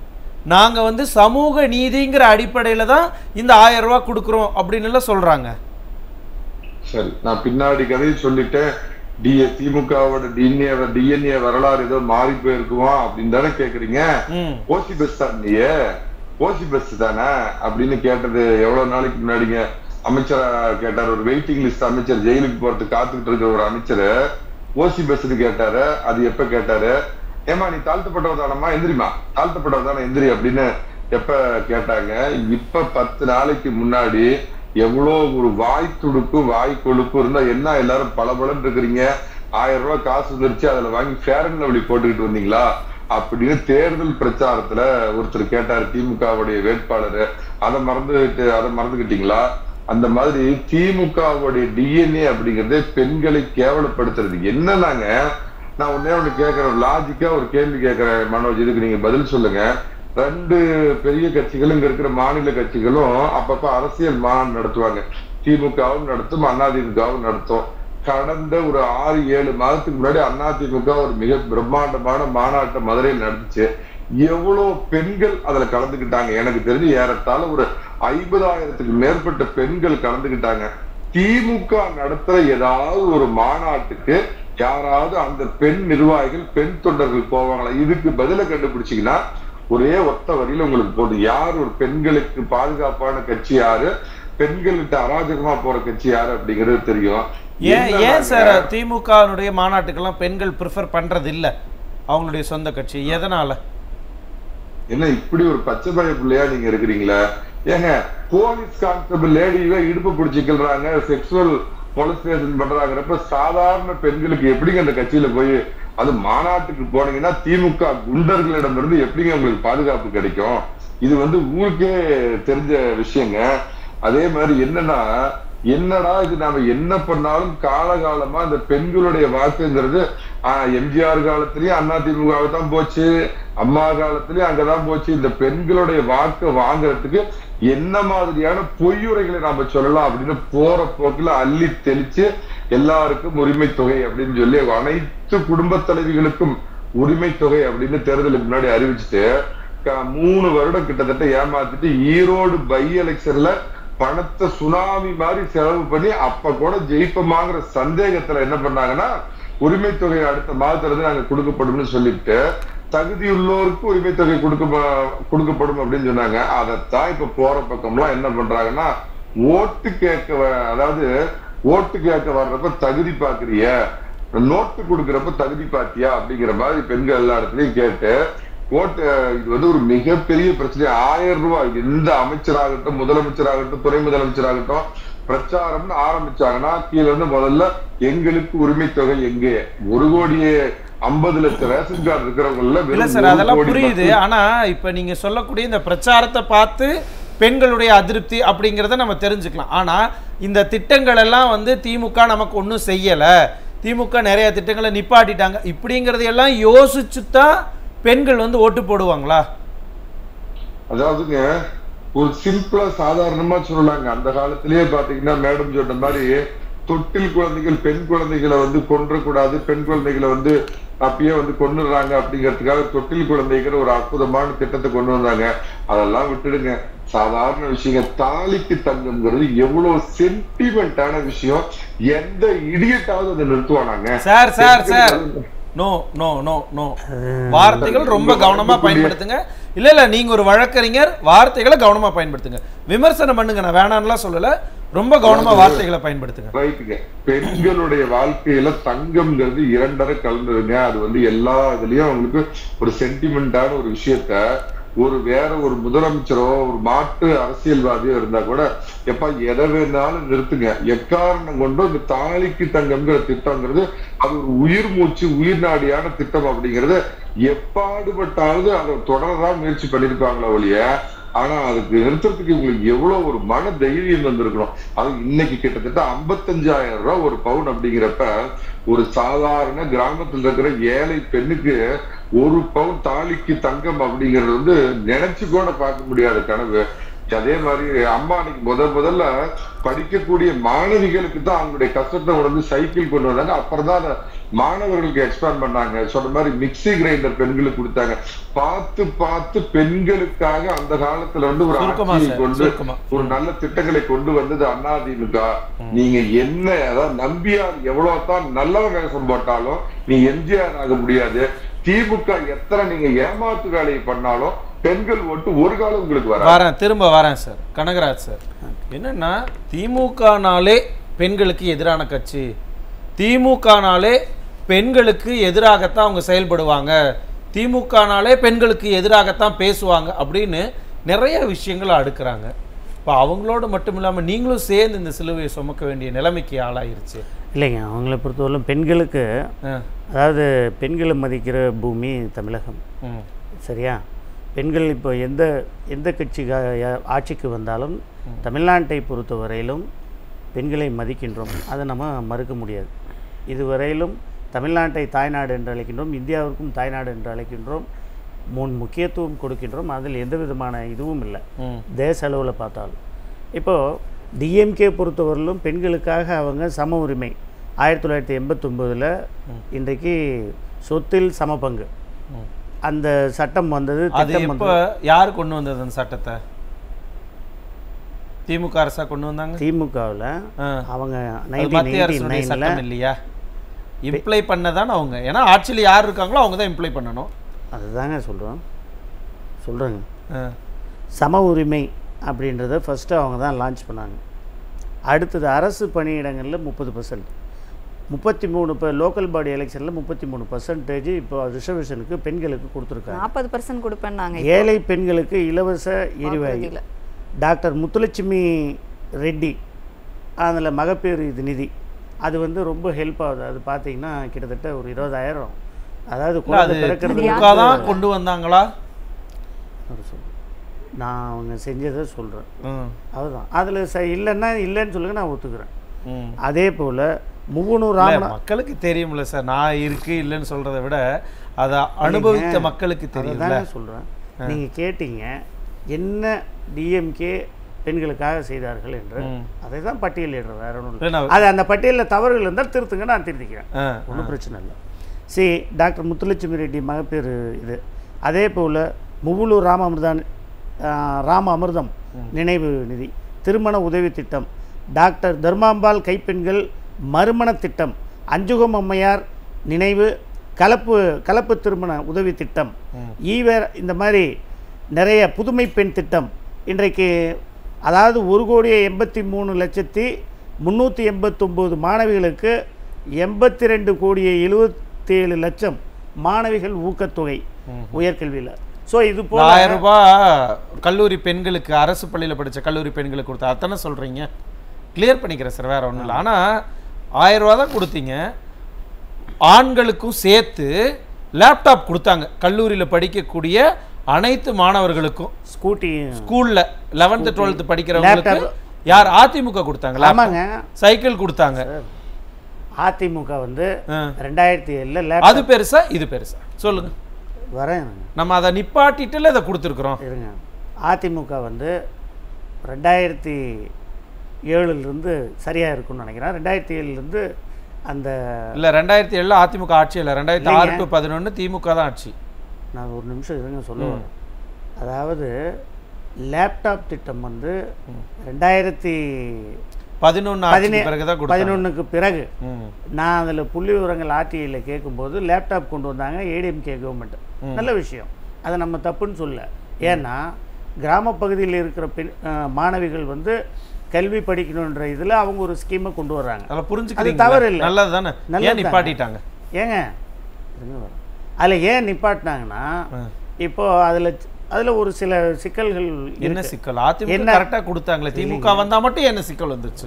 நாங்க வந்து சமூக நீதிங்கிற அடிப்படையில தான் இந்த ஆயிரம் ரூபாய் கொடுக்குறோம் அப்படின்னு எல்லாம் சொல்றாங்க சரி நான் பின்னாடி கதையை சொல்லிட்டேன் டிஏ திமுகவோட டிஎன்ஏ டிஎன்ஏ வரலாறு ஏதோ மாறி போயிருக்குமா அப்படின்னு தானே கேக்குறீங்க ம் ஓசி பஸ் தான் நீயே ஓசி பஸ் தானே அப்படின்னு கேட்டது எவ்வளவு நாளைக்கு முன்னாடிங்க அமைச்சரா கேட்டார் ஒரு வெயிட்டிங் லிஸ்ட் அமைச்சர் ஜெயிலுக்கு போறதுக்கு காத்துக்கிட்டு இருக்கிற ஒரு அமைச்சர் ஓசி பஸ்ன்னு கேட்டாரு அது எப்ப கேட்டாரு ஏமா நீ தாழ்த்தப்பட்டவ தானம்மா எந்திரிமா தாழ்த்தப்பட்டவ தானே எந்திரி அப்படின்னு எப்ப கேட்டாங்க இப்ப பத்து நாளைக்கு முன்னாடி எவ்வளோ ஒரு வாய் துடுக்கு வாய் கொழுப்பு இருந்தா என்ன எல்லாரும் பளபளன்னு இருக்கிறீங்க ஆயிரம் ரூபாய் காசு வந்துருச்சு அதுல வாங்கி ஃபேர் அண்ட் லவ்லி போட்டுக்கிட்டு வந்தீங்களா அப்படின்னு தேர்தல் பிரச்சாரத்துல ஒருத்தர் கேட்டார் திமுகவுடைய வேட்பாளர் அதை மறந்துட்டு அதை மறந்துக்கிட்டீங்களா அந்த மாதிரி திமுகவுடைய டிஎன்ஏ அப்படிங்கறதே பெண்களை கேவலப்படுத்துறது என்னன்னாங்க நான் ஒன்னே ஒண்ணு கேட்கிறேன் லாஜிக்கா ஒரு கேள்வி கேட்கிறேன் மனோஜ் இதுக்கு நீங்க பதில் சொல்லுங்க ரெண்டு பெரிய கட்சிகளும் இங்க இருக்கிற மாநில கட்சிகளும் அப்பப்ப அரசியல் மாநாடு நடத்துவாங்க திமுகவும் நடத்தும் அதிமுகவும் நடத்தும் கடந்த ஒரு ஆறு ஏழு மாதத்துக்கு முன்னாடி அதிமுக ஒரு மிக பிரம்மாண்டமான மாநாட்டை மதுரையில் நடந்துச்சு எவ்வளவு பெண்கள் அதுல கலந்துக்கிட்டாங்க எனக்கு தெரிஞ்சு ஏறத்தாழ ஒரு ஐம்பதாயிரத்துக்கு மேற்பட்ட பெண்கள் கலந்துக்கிட்டாங்க திமுக நடத்துற ஏதாவது ஒரு மாநாட்டுக்கு யாராவது அந்த பெண் நிர்வாகிகள் பெண் தொண்டர்கள் போவாங்களா இதுக்கு பதில கண்டுபிடிச்சீங்கன்னா ஒரே ஒத்த வரியில உங்களுக்கு போதும் யார் ஒரு பெண்களுக்கு பாதுகாப்பான கட்சி யாரு பெண்கள்கிட்ட அராஜகமா போற கட்சி யாரு அப்படிங்கிறது தெரியும் ஏன் ஏன் என்னன்னாங்க, சார் திமுகனுடைய மாநாட்டுக்கெல்லாம் பெண்கள் ப்ரிஃபர் பண்றது இல்ல அவங்களுடைய சொந்த கட்சி எதனால என்ன இப்படி ஒரு பச்சை பய பிள்ளையா நீங்க இருக்கிறீங்களா ஏங்க போலீஸ் கான்ஸ்டபிள் லேடியவே இடுப்பு பிடிச்சிக்கிறாங்க செக்ஸுவல் பொலிஸ்டேஷன் பண்றாங்கிறப்ப சாதாரண பெண்களுக்கு எப்படிங்க அந்த கட்சியில போய் அது மாநாட்டுக்கு போனீங்கன்னா திமுக குண்டர்களிடமிருந்து எப்படிங்க உங்களுக்கு பாதுகாப்பு கிடைக்கும் இது வந்து ஊருக்கே தெரிஞ்ச விஷயங்க அதே மாதிரி என்னன்னா என்னடா இது நாம என்ன பண்ணாலும் காலகாலமா இந்த பெண்களுடைய வாக்குங்கிறது ஆஹ், எம்ஜிஆர் காலத்திலயும் அதிமுக தான் போச்சு அம்மா காலத்திலயும் அங்கதான் போச்சு இந்த பெண்களுடைய வாக்கு வாங்குறதுக்கு என்ன மாதிரியான பொய்யுரைகளை நாம சொல்லலாம் அப்படின்னு போற போக்குல அள்ளி தெளிச்சு எல்லாருக்கும் உரிமை தொகை அப்படின்னு சொல்லி அனைத்து குடும்ப தலைவிகளுக்கும் உரிமை தொகை அப்படின்னு தேர்தலுக்கு முன்னாடி அறிவிச்சுட்டு க- மூணு வருடம் கிட்டத்தட்ட ஏமாத்திட்டு ஈரோடு பை எலெக்ஷன்ல பணத்தை சுனாமி மாதிரி செலவு பண்ணி அப்ப கூட ஜெயிப்போமாங்கிற சந்தேகத்துல என்ன பண்ணாங்கன்னா உரிமை தொகை அடுத்த மாதத்துல இருந்து நாங்க கொடுக்கப்படும்னு சொல்லிட்டு தகுதியுள்ளோருக்கு உரிமை தொகை கொடுக்க கொடுக்கப்படும் அப்படின்னு சொன்னாங்க அதைத்தான் இப்ப போற பக்கம்லாம் என்ன பண்றாங்கன்னா ஓட்டு கேட்க வ- அதாவது ஓட்டு கேட்க வர்றப்ப தகுதி பாக்குறிய நோட்டு கொடுக்கறப்ப தகுதி பாத்தியா அப்படிங்கிற மாதிரி பெண்கள் எல்லா இடத்துலயும் கேட்டு ஓட்டு இது வந்து ஒரு மிகப்பெரிய பிரச்சனை ஆயிரம் ரூபாய் எந்த அமைச்சராகட்டும் முதலமைச்சராகட்டும் துணை முதலமைச்சராகட்டும் பிரச்சாரம்னு ஆரம்பிச்சாங்கன்னா கீழ இருந்து முதல்ல எங்களுக்கு உரிமை தொகை எங்கே ஒரு கோடியே ஐம்பது லட்சம் ரேஷன் கார்டு இருக்கிறவங்கள இல்ல வெறும் சார் ஒரு அதெல்லாம் கோடி புரியுது மக்கள் ஆனா இப்ப நீங்க சொல்லக்கூடிய இந்த பிரச்சாரத்தை பார்த்து பெண்களுடைய அதிருப்தி அப்படிங்கிறத நம்ம தெரிஞ்சுக்கலாம் ஆனா இந்த திட்டங்கள் எல்லாம் வந்து திமுக நமக்கு ஒன்றும் செய்யல திமுக நிறைய திட்டங்களை நிப்பாட்டிட்டாங்க இப்படிங்கிறதையெல்லாம் யோசிச்சு தான் பெண்கள் வந்து ஓட்டு போடுவாங்களா அதாவதுங்க ஒரு சிம்பிளா சாதாரணமா சொல்லலாங்க அந்த காலத்திலேயே பாத்தீங்கன்னா மேடம் சொன்ன மாதிரி தொட்டில் குழந்தைகள் பெண் குழந்தைகளை வந்து கொன்றக்கூடாது பெண் குழந்தைகளை வந்து அப்பயே வந்து கொண்டுடுறாங்க அப்படிங்கிறதுக்காக தொட்டில் குழந்தைங்கிற ஒரு அற்புதமான திட்டத்தை கொண்டு வந்தாங்க அதெல்லாம் விட்டுடுங்க சாதாரண விஷயங்க தாலிக்கு தங்கம்ங்கிறது எவ்வளவு சென்டிமெண்டான விஷயம் எந்த இடியட்டாவது அதை நிறுத்துவானாங்க sir sir sir no no no no வார்த்தைகள் ரொம்ப கவனமா பயன்படுத்துங்க இல்ல இல்ல நீங்க ஒரு வழக்கறிஞர் வார்த்தைகளை கவனமா பயன்படுத்துங்க விமர்சனம் பண்ணுங்க நான் வேணாம்லாம் சொல்லல ரொம்ப கவனமா வார்த்தைகளை பயன்படுத்துங்க ரைட்டுங்க பெண்களுடைய வாழ்க்கையில தங்கம்ங்கிறது இரண்டரை கலந்ததுங்க அது வந்து எல்லா இதுலயும் அவங்களுக்கு ஒரு சென்டிமெண்டான ஒரு விஷயத்த ஒரு வேற ஒரு முதலமைச்சரோ ஒரு மாற்று அரசியல்வாதியோ இருந்தா கூட எப்ப எதை வேணாலும் நிறுத்துங்க எக்காரணம் கொண்டும் இந்த தாலிக்கு தங்கம்ங்கிற திட்டம்ங்கிறது அது ஒரு உயிர் மூச்சு உயிர் நாடியான திட்டம் அப்படிங்கறது எப்பாடுபட்டாவது அதை தொடரதான் முயற்சி பண்ணிருப்பாங்களா ஒழிய ஆனா அதுக்கு நிறுத்துறதுக்கு உங்களுக்கு எவ்வளவு ஒரு மன தைரியம் வந்திருக்கணும் அது இன்னைக்கு கிட்டத்தட்ட ஐம்பத்தஞ்சாயிரம் ரூபாய் ஒரு பவுன் அப்படிங்கிறப்ப ஒரு சாதாரண கிராமத்துல இருக்கிற ஏழை பெண்ணுக்கு ஒரு பவுன் தாலிக்கு தங்கம் அப்படிங்கிறது வந்து நினைச்சு கூட பார்க்க முடியாத கனவு அதே மாதிரி அம்மா அன்னைக்கு முத முதல்ல படிக்கக்கூடிய மாணவிகளுக்கு தான் அவங்களுடைய கஷ்டத்தை உணர்ந்து சைக்கிள் கொண்டு வந்தாங்க அப்புறம் தான் அதை மாணவர்களுக்கு எக்ஸ்பேண்ட் பண்ணாங்க சொன்ன மாதிரி மிக்ஸி கிரைண்டர் பெண்களுக்கு கொடுத்தாங்க பார்த்து பார்த்து பெண்களுக்காக அந்த காலத்துல வந்து ஒரு சுருக்கமா ஆட்சியை சார், கொண்டு சுருக்கமா. ஒரு நல்ல திட்டங்களை கொண்டு வந்தது அதிமுக நீங்க என்ன அதாவது நம்பியார் எவ்வளவு தான் நல்ல வேஷம் போட்டாலும் நீ எம்ஜிஆர் ஆக முடியாது திமுக எத்தனை நீங்க ஏமாத்து வேலையை பண்ணாலும் பெண்கள் ஓட்டு ஒரு காலம் உங்களுக்கு வராது வரேன் திரும்ப வரேன் சார் கனகராஜ் சார் என்னன்னா திமுகனாலே பெண்களுக்கு எதிரான கட்சி திமுகனாலே பெண்களுக்கு எதிராகத்தான் அவங்க செயல்படுவாங்க திமுகனாலே பெண்களுக்கு எதிராகத்தான் பேசுவாங்க அப்படின்னு நிறைய விஷயங்களை அடுக்குறாங்க இப்போ அவங்களோட மட்டும் இல்லாமல் நீங்களும் சேர்ந்து இந்த சிலுவையை சுமக்க வேண்டிய நிலைமைக்கு ஆளாயிருச்சு இல்லைங்க அவங்கள பொறுத்தவரையிலும் பெண்களுக்கு ஆ, அதாவது பெண்களை மதிக்கிற பூமி தமிழகம் ம், சரியா பெண்கள் இப்போ எந்த எந்த கட்சி ஆட்சிக்கு வந்தாலும் தமிழ்நாட்டை பொறுத்தவரையிலும் பெண்களை மதிக்கின்றோம் அதை நம்ம மறுக்க முடியாது இதுவரையிலும் தமிழ்நாட்டை தாய்நாடு என்று அழைக்கின்றோம் இந்தியாவிற்கும் தாய்நாடு என்று அழைக்கின்றோம் முன் முக்கியத்துவம் கொடுக்கின்றோம் அதில் எந்த விதமான இதுவும் இல்லை ம். தேச அளவில் பார்த்தாலும் இப்போது டிஎம்கே பொறுத்தவரையிலும் பெண்களுக்காக அவங்க சம உரிமை ஆயிரத்தி தொள்ளாயிரத்தி எண்பத்தொம்போதில் இன்றைக்கு சொத்தில் சம பங்கு அந்த சட்டம் வந்தது அது திட்டம் எப்போ வந்தது யார் கொண்டு வந்தது அந்த சட்டத்தை திமுக அரசா கொண்டு வந்தாங்க திமுகவில் ஆ. அவங்க அது நைன்டீன் மத்திய எயிட்டி அரசுடைய சட்டம் நைனில் இல்லையா இம்ப்ளை பண்ணதான் அவங்க ஏன்னா ஆட்சியில் யார் இருக்காங்களோ அவங்க தான் இம்ப்ளை பண்ணணும் அதுதாங்க சொல்கிறோம் சொல்கிறேங்க ஆ. சம உரிமை அப்படின்றத ஃபஸ்ட்டு அவங்க தான் லான்ச் பண்ணாங்க அடுத்தது அரசு பணியிடங்களில் முப்பது பர்சன்ட் முப்பத்தி மூணு இப்போ லோக்கல் பாடி எலெக்ஷனில் முப்பத்தி மூணு பர்சன்டேஜ் இப்போ ரிசர்வேஷனுக்கு பெண்களுக்கு கொடுத்துருக்காங்க நாற்பது பர்சன்ட் கொடுப்பேன் நாங்க ஏழை பெண்களுக்கு இலவச எரிவாயு வாக்குறுதியில. டாக்டர் முத்துலட்சுமி ரெட்டி அதில் மகப்பேறு இது நிதி அது வந்து ரொம்ப ஹெல்ப் ஆகுது அது பார்த்தீங்கன்னா கிட்டத்தட்ட ஒரு இருபதாயிரம் அதாவது இல்ல, குழந்தை அது பிறக்கிறது திமுக தான் கொண்டு வந்தாங்களா அவர் சொல்றேன். நான் அவங்க செஞ்சதை சொல்கிறேன் ம், அதுதான் அதில் ச இல்லைன்னா இல்லைன்னு சொல்லுங்க நான் ஒத்துக்கிறேன் ம். அதே போல் முகுனூர் இல்ல, ராமனா மக்களுக்கு தெரியும்ல சார் நான் இருக்கு இல்லைன்னு சொல்றதை விட அதை அனுபவித்த மக்களுக்கு தெரியும்ல அதுதானே சொல்கிறேன் நீங்கள் கேட்டீங்க என்ன டிஎம்கே பெண்களுக்காக செய்தார்கள் என்று ம். அதை தான் பட்டியலிடுறேன் வேற ஒன்றும் இல்ல, இல்லை நான் அது அந்த பட்டியலில் தவறுகள் இருந்தால் திருத்துங்க நான் திருத்திக்கிறேன் ஆ, ஒன்றும் பிரச்சனை இல்லை சரி டாக்டர் முத்துலட்சுமி ரெட்டி மகப்பேறு இது அதே போல் முகுலூர் ராம அமிர்தான் ராம அமிர்தம் நினைவு நிதி திருமண உதவி திட்டம் டாக்டர் தர்மாம்பாள் கைப்பெண்கள் மறுமண திட்டம் அஞ்சுகம் அம்மையார் நினைவு கலப்பு கலப்பு திருமண உதவி திட்டம் ஈவர் இந்த மாதிரி நிறைய புதுமை பெண் திட்டம் இன்றைக்கு அதாவது ஒரு கோடியே எண்பத்தி மூணு லட்சத்தி முந்நூற்றி எண்பத்தொம்போது மாணவிகளுக்கு எண்பத்தி ரெண்டு கோடியே எழுபத்தேழு லட்சம் மாணவிகள் ஊக்கத்தொகை உயர்கல்வியில் ஸோ இது இந்த போல ஆயிரம் ரூபாய் கல்லூரி பெண்களுக்கு அரசு பள்ளியில் படிச்ச கல்லூரி பெண்களுக்கு கொடுத்தா அத்தனை சொல்றீங்க கிளியர் பண்ணிக்கிறேன் சார் வேற ஒன்றும் இல்லை ஆனா ஆயிரம் ரூபா தான் கொடுத்தீங்க ஆண்களுக்கும் சேர்த்து லேப்டாப் கொடுத்தாங்க கல்லூரியில படிக்கக்கூடிய அனைத்து மாணவர்களுக்கும் ஸ்கூட்டி ஸ்கூல்ல லெவன்த்து டுவெல்த்து படிக்கிறவங்களுக்கு Laptop. யார் அதிமுக கொடுத்தாங்க ஆமாங்க சைக்கிள் கொடுத்தாங்க அதிமுக வந்து ஆ. ரெண்டாயிரத்தி ஏழில் அது லேப்டாப் பெருசா இது பெருசா சொல்லுங்க வரேன் நம்ம அதை நிப்பாட்டிட்டுல இதை கொடுத்துருக்குறோம் இருங்க அதிமுக வந்து ரெண்டாயிரத்தி ஏழுலேருந்து சரியாக இருக்கும்னு நினைக்கிறேன் ரெண்டாயிரத்தி ஏழுலேருந்து அந்த இல்ல ரெண்டாயிரத்தி ஏழுல அதிமுக ஆட்சி இல்ல ரெண்டாயிரத்தி ஆறு டு பதினொன்னு திமுக தான் ஆட்சி நான் ஒரு நிமிஷம் இருங்க சொல்ல வரேன் அதாவது லேப்டாப் திட்டம் வந்து ரெண்டாயிரத்தி பதினொன்னு ஆட்சிக்கு பிறகுதான் கொடுத்தாங்க பதினொன்றுக்கு பிறகு ம். நான் அதில் புள்ளி விவரங்கள் ஆர்டிஐயில் கேட்கும்போது லேப்டாப் கொண்டு வந்தாங்க ஏடிஎம்கே கவர்மெண்ட் நல்ல விஷயம் அதை நம்ம தப்புன்னு சொல்ல ஏன்னா கிராம பகுதியில் இருக்கிற பெண் அஹ், மாணவிகள் வந்து கல்வி படிக்கணுன்ற இதில் அவங்க ஒரு ஸ்கீமை கொண்டு வர்றாங்க அதெல்லாம் அது புரிஞ்சுக்கிறீங்க தவறு இல்லை நல்லது தானே நல்லது ஏன் நிப்பாட்டிட்டாங்க ஏங்க இருங்க வரேன். அதில் ஏன் நிப்பாட்டினாங்கன்னா இப்போ அதில் அதில் ஒரு சில சிக்கல்கள் என்ன இருக்கு. சிக்கல் அதிமுக என்ன? கரெக்டா கொடுத்தாங்களே திமுக வந்தா மட்டும் என்ன சிக்கல் வந்துச்சு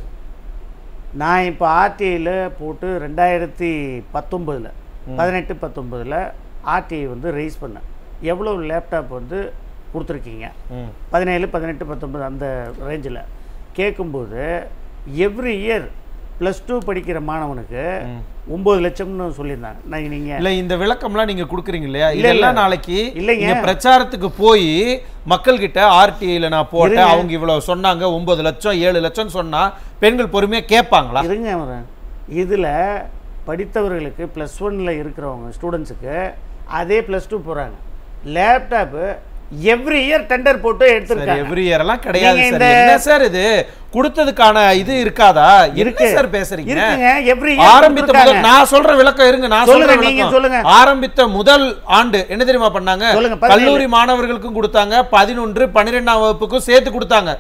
நான் இப்போ ஆர்டிஐயில் போட்டு ரெண்டாயிரத்தி பத்தொம்பதில் பதினெட்டு பத்தொம்பதில் ஆர்டிஐ வந்து ரைஸ் பண்ணேன் எவ்வளோ லேப்டாப் வந்து கொடுத்துருக்கீங்க ம். பதினேழு பதினெட்டு பத்தொம்பது அந்த ரேஞ்சில் கேட்கும்போது எவ்ரி இயர் ப்ளஸ் டூ படிக்கிற மாணவனுக்கு ஒம்பது லட்சம்னு சொல்லியிருந்தாங்க நான் நீங்கள் இல்ல இந்த விளக்கம்லாம் நீங்க குடுக்குறீங்க இல்லையா இல்ல, இதெல்லாம் இல்ல. நாளைக்கு இல்லைங்க. நீங்க பிரச்சாரத்துக்கு போய் மக்கள் கிட்ட ஆர்டிஐல நான் போட்டேன் இருங்க. அவங்க இவ்வளவு சொன்னாங்க ஒன்பது லட்சம் ஏழு லட்சம் சொன்னா பெண்கள் பொறுமையா கேட்பாங்களா இருங்க வரேன் இதில் படித்தவர்களுக்கு ப்ளஸ் ஒன்னில் இருக்கிறவங்க ஸ்டூடெண்ட்ஸுக்கு அதே ப்ளஸ் டூ போகிறாங்க லேப்டாப்பு எவ்ரி இயர் டெண்டர் போட்டு சார் எடுத்திருக்காங்க எவ்ரி இயர் எல்லாம் கிடையாது நீங்க சார் இந்த- என்ன சார் இது கொடுத்ததுக்கான இது இருக்காதா இருக்கு இருக்கு. சார் பேசுறீங்க இருக்குங்க எவ்ரி இயர் ஆரம்பித்த முதல் நான் சொல்ற விளக்கம் இருங்க நான் சொல்ற சொல்லுங்க, நீங்க விளக்கம் சொல்லுங்க. ஆரம்பித்த முதல் ஆண்டு என்ன தெரியுமா பண்ணாங்க சொல்லுங்க, பதினேழு. கல்லூரி மாணவர்களுக்கும் கொடுத்தாங்க பதினொன்று பன்னிரெண்டாம் வகுப்புக்கும் சேர்த்து கொடுத்தாங்க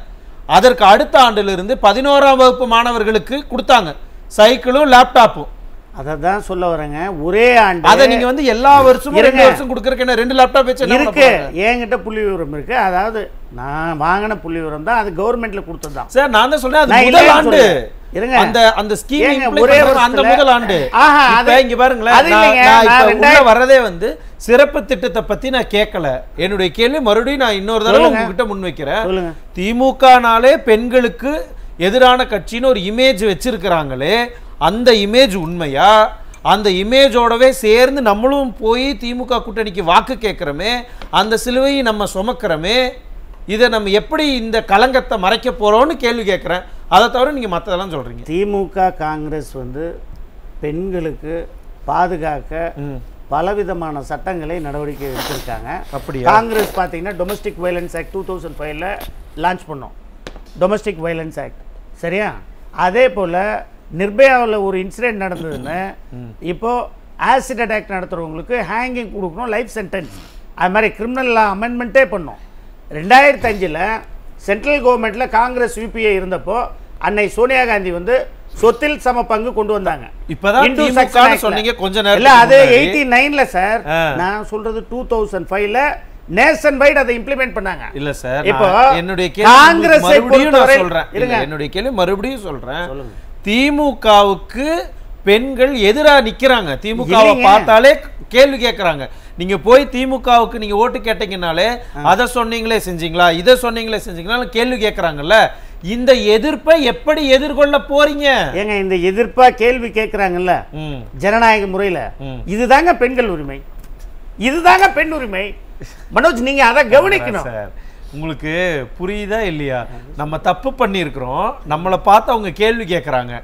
அதற்கு அடுத்த ஆண்டிலிருந்து பதினோராம் வகுப்பு மாணவர்களுக்கு கொடுத்தாங்க சைக்கிளும் லேப்டாப்பும் அதை தான் சொல்ல வரேங்க ஒரே ஆண்டு அதை நீங்க வந்து எல்லா வருஷமும் ரெண்டு இருங்க. வருஷம் கொடுக்கறதுக்கு என்ன ரெண்டு லேப்டாப் வச்சு என்ன பண்ண இருக்கு போறாங்க? என்கிட்ட புள்ளி விவரம் இருக்கு அதாவது நான் வாங்கின புள்ளி விவரம் தான் அது கவர்மெண்ட்ல கொடுத்தது தான் சார் நான் தான் சொல்றேன் அது நான் முதல் இல்லைன்னு ஆண்டு சொல்லல. இருங்க. அந்த அந்த ஸ்கீம் ஏங்க, implement ஒரே பண்றது அந்த வருஷத்துல- முதல் ஆண்டு ஆஹா, இப்ப அது- இங்க பாருங்களேன் அது நான் இல்லைங்க, நான் நான் இப்ப உள்ள ரெண்டாயிரம் வரதே வந்து சிறப்பு திட்டத்தை பத்தி நான் கேட்கல என்னுடைய கேள்வி மறுபடியும் நான் இன்னொரு தடவை சொல்லுங்க. உங்ககிட்ட முன் வைக்கிறேன் சொல்லுங்க. திமுகனாலே பெண்களுக்கு எதிரான கட்சின்னு ஒரு இமேஜ் வச்சிருக்கிறாங்களே அந்த இமேஜ் உண்மையா அந்த இமேஜோடவே சேர்ந்து நம்மளும் போய் திமுக கூட்டணிக்கு வாக்கு கேட்குறோமே அந்த சிலுவையை நம்ம சுமக்கிறோமே இதை நம்ம எப்படி இந்த களங்கத்தை மறைக்க போறோம்னு கேள்வி கேட்குறேன் அதை தவிர நீங்க மற்றதெல்லாம் சொல்றீங்க திமுக காங்கிரஸ் வந்து பெண்களுக்கு பாதுகாக்க ம். பலவிதமான சட்டங்களை நடவடிக்கை எடுத்திருக்காங்க அப்படியா? காங்கிரஸ் பார்த்தீங்கன்னா domestic violence act two thousand ஃபைவ்ல லான்ச் பண்ணோம் டொமஸ்டிக் வயலன்ஸ் ஆக்ட் சரியா அதே போல் நிர்பயாவில் ஒரு இன்சிடென்ட் நடந்ததுன்னு இப்போ ஆசிட் அட்டாக் நடத்துகிறவங்களுக்கு ஹேங்கிங் கொடுக்கணும் லைஃப் சென்டென்ஸ் அது மாதிரி கிரிமினல் லா அமெண்ட்மெண்ட்டே பண்ணோம் ரெண்டாயிரத்தி அஞ்சில் சென்ட்ரல் கவர்மெண்ட்டில் காங்கிரஸ் யூபிஏ இருந்தப்போ அன்னை சோனியா காந்தி வந்து சொத்தில் சம பங்கு கொண்டு வந்தாங்க இப்பதான் Hindu திமுக Section ன்னு Actல. சொன்னீங்க கொஞ்ச இல்ல நேரத்துக்கு அது முன்னாடி. எயிட்டி நைன்ல சார் ஆ. நான் சொல்றது டூ தௌசண்ட் ஃபைவ்ல நேஷன் வைட் அதை இம்ப்ளிமெண்ட் பண்ணாங்க இல்ல சார் இப்போ நான் என்னுடைய கேள்வி காங்கிரஸை மறுபடியும் நான் பொறுத்தவரை- சொல்றேன் இல்ல, இருங்க. என்னுடைய கேள்வி மறுபடியும் சொல்றேன் சொல்லுங்க. திமுகவுக்கு பெண்கள் எதிரா நிக்கிறாங்க திமுகவை இல்லைங்க. பார்த்தாலே கேள்வி கேட்கறாங்க நீங்க போய் திமுகவுக்கு நீங்க ஓட்டு கேட்டீங்கனாலே அதை சொன்னீங்களே செஞ்சீங்களா இதை சொன்னீங்களே செஞ்சீங்களா கேள்வி கேட்கறாங்கல்ல இந்த எதிர்ப்பை எப்படி எதிர்கொள்ள போறீங்க ஏங்க இந்த எதிர்ப்பா கேள்வி கேட்கறாங்கல்ல ம். ஜனநாயக முறையில ம். இதுதாங்க பெண்கள் உரிமை இதுதாங்க பெண் உரிமை மனோஜ் நீங்க அதை கவனிக்கணும் சார் உங்களுக்கு புரியுதா இல்லையா நம்ம தப்பு பண்ணியிருக்கிறோம் நம்மளை பார்த்து அவங்க கேள்வி கேட்குறாங்க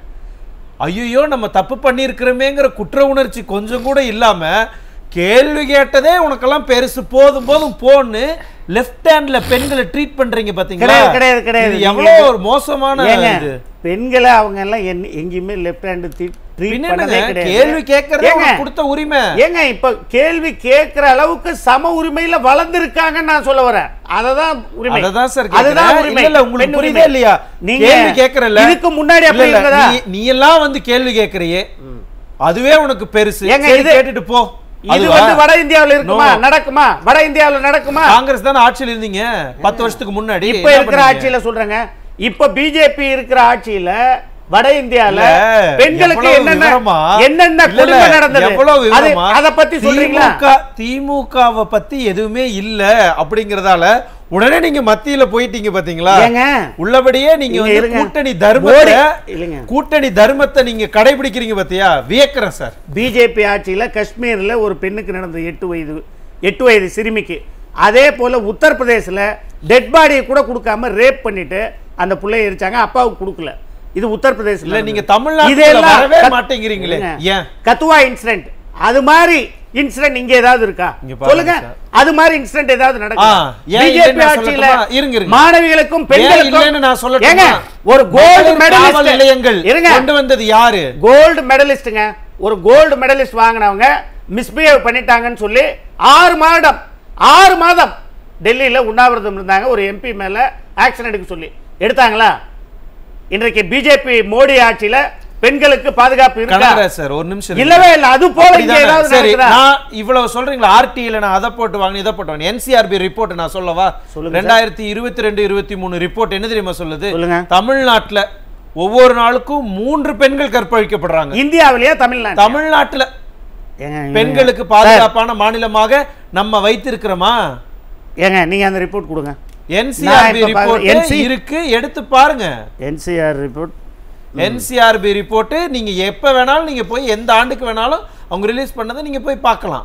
ஐயோ நம்ம தப்பு பண்ணியிருக்கிறோமேங்கிற குற்ற உணர்ச்சி கொஞ்சம் கூட இல்லாம கேள்வி கேட்டதே உனக்கெல்லாம் பெருசு போதும் போதும் போன்னு லெஃப்ட் ஹேண்ட்ல பெண்களை ட்ரீட் பண்றீங்க பாத்தீங்களா கிடையாது கிடையாது கிடையாது இது எவ்வளவு ஒரு மோசமான ஏங்க, இது பெண்களை அவங்க எல்லாம் என்- எங்கேயுமே லெஃப்ட் ஹேண்ட் ட்ரீட் பின்ன பண்ணதே என்னங்க, கிடையாது கேள்வி கேட்கறதே ஏங்க, உனக்கு கொடுத்த உரிமை ஏங்க இப்ப கேள்வி கேட்கிற அளவுக்கு சம உரிமையில வளர்ந்திருக்காங்கன்னு நான் சொல்ல வரேன் அததான் உரிமை அததான் சார் அதுதான் கேக்குறேன். உரிமை இல்ல, இல்ல, உங்களுக்கு பெண் புரியுதே உரிமை. இல்லையா நீங்க கேள்வி கேட்கறல இதுக்கு முன்னாடி இல்ல, அப்படி இல்ல, இருந்ததா நீ- நீ எல்லாம் வந்து கேள்வி கேட்கறியே அதுவே உனக்கு பெருசு ஏங்க, சரி, இது- கேட்டுட்டு போ இது அதுவா? வந்து வட இந்தியாவுல இருக்குமா No. நடக்குமா வட இந்தியாவுல நடக்குமா காங்கிரஸ் தானே ஆட்சியில் இருந்தீங்க பத்து வருஷத்துக்கு முன்னாடி இப்ப என்ன இருக்கிற பண்ணீங்க? ஆட்சியில சொல்றேங்க இப்ப பிஜேபி இருக்கிற ஆட்சியில வட இந்தியால இல்ல, பெண்களுக்கு எவ்வளவு என்னென்ன விவரமா? என்னென்ன இல்ல, இல்ல, கொடுமை நடந்தது எவ்வளவு அது விவரமா? அத பத்தி சொல்றீங்களா திமுக திமுகவை பத்தி எதுவுமே இல்ல அப்படிங்கறதால உடனே நீங்க மத்தியில போயிட்டீங்க பாத்தீங்களா ஏங்க உள்ளபடியே நீங்க இங்க வந்து இருங்க. கூட்டணி மோடி- தர்மத்தை இல்லைங்க. கூட்டணி தர்மத்தை நீங்க கடைபிடிக்கிறீங்க பாத்தியா வியக்கிறேன் சார் பிஜேபி ஆட்சியில காஷ்மீர்ல ஒரு பெண்ணுக்கு நடந்த எட்டு வயது எட்டு வயது சிறுமிக்கு அதே போல உத்தரப்பிரதேசல டெட் பாடியை கூட கொடுக்காம ரேப் பண்ணிட்டு அந்த புள்ளைய எரிச்சாங்க அப்பாவுக்கு கொடுக்கல இது உத்தரப்பிரதேச இல்ல, நீங்க தமிழ்நாட்டுல வரவே மாட்டேங்கிறீங்களே. ஏன்? கத்துவா இன்சிடென்ட் அது மாதிரி இன்சிடென்ட் இங்க ஏதாவது இருக்கா இங்க பாருங்க சொல்லுங்க சார். அது மாதிரி இன்சிடென்ட் ஏதாவது ஆ, நடக்கும் ஏன் பிஜேபி இல்லைன்னு நான் ஆட்சியில சொல்லட்டுமா? இருங்க, இருங்க. மாணவிகளுக்கும் ஏன் இல்லைன்னு பெண்களுக்கும் நான் சொல்லட்டுமா? ஏங்க ஒரு கோல்டு மகளிர் காவல் மெடலிஸ்ட் நிலையங்கள் இருங்க கொண்டு வந்தது யாரு கோல்டு மெடலிஸ்ட்டுங்க ஒரு கோல்டு மெடலிஸ்ட் வாங்கினவங்க மிஸ்பிஹேவ் பண்ணிட்டாங்கன்னு சொல்லி ஆறு மாதம் ஆறு மாதம் டெல்லியில் உண்ணாவிரதம் இருந்தாங்க ஒரு எம்பி மேல ஆக்ஷன் எடுக்க சொல்லி எடுத்தாங்களா இன்றைக்கு பிஜேபி மோடி ஆட்சியில பெண்களுக்கு பாதுகாப்பு இருக்கா கனகராஜ் சார் ஒரு நிமிஷம் இருங்க. இல்லவே இல்ல அது போல இங்க அப்படிதானே? ஏதாவது சரி நடக்குதா? நான் இவ்வளவு சொல்றீங்களா ஆர்டில நான் அதை போட்டு வாங்க இதை போட்டு வாங்க என்சிஆர்பி ரிப்போர்ட் நான் சொல்லவா சொல்லுங்க சார். ரெண்டாயிரத்தி இருபத்தி ரெண்டு இருபத்தி மூணு ரிப்போர்ட் என்ன தெரியுமா சொல்லுது சொல்லுங்க. தமிழ்நாட்டுல ஒவ்வொரு நாளுக்கும் மூன்று பெண்கள் கற்பழிக்கப்படுறாங்க இந்தியாவிலேயே தமிழ்நாடு தமிழ்நாட்டுல ஏங்க, ஏங்க. பெண்களுக்கு சார், பாதுகாப்பான மாநிலமாக நம்ம வைத்திருக்கிறோமா ஏங்க நீங்க அந்த ரிப்போர்ட் கொடுங்க என்சிஆர்பி இப்ப பாக்க- ரிப்போர்ட் NC இருக்கு எடுத்து பாருங்க என்சிஆர் ரிப்போர்ட் என்சிஆர்பி ரிப்போர்ட் நீங்க எப்ப வேணாலும் நீங்க போய் எந்த ஆண்டுக்கு வேணாலும் அவங்க ரிலீஸ் பண்ணதை நீங்க போய் பார்க்கலாம்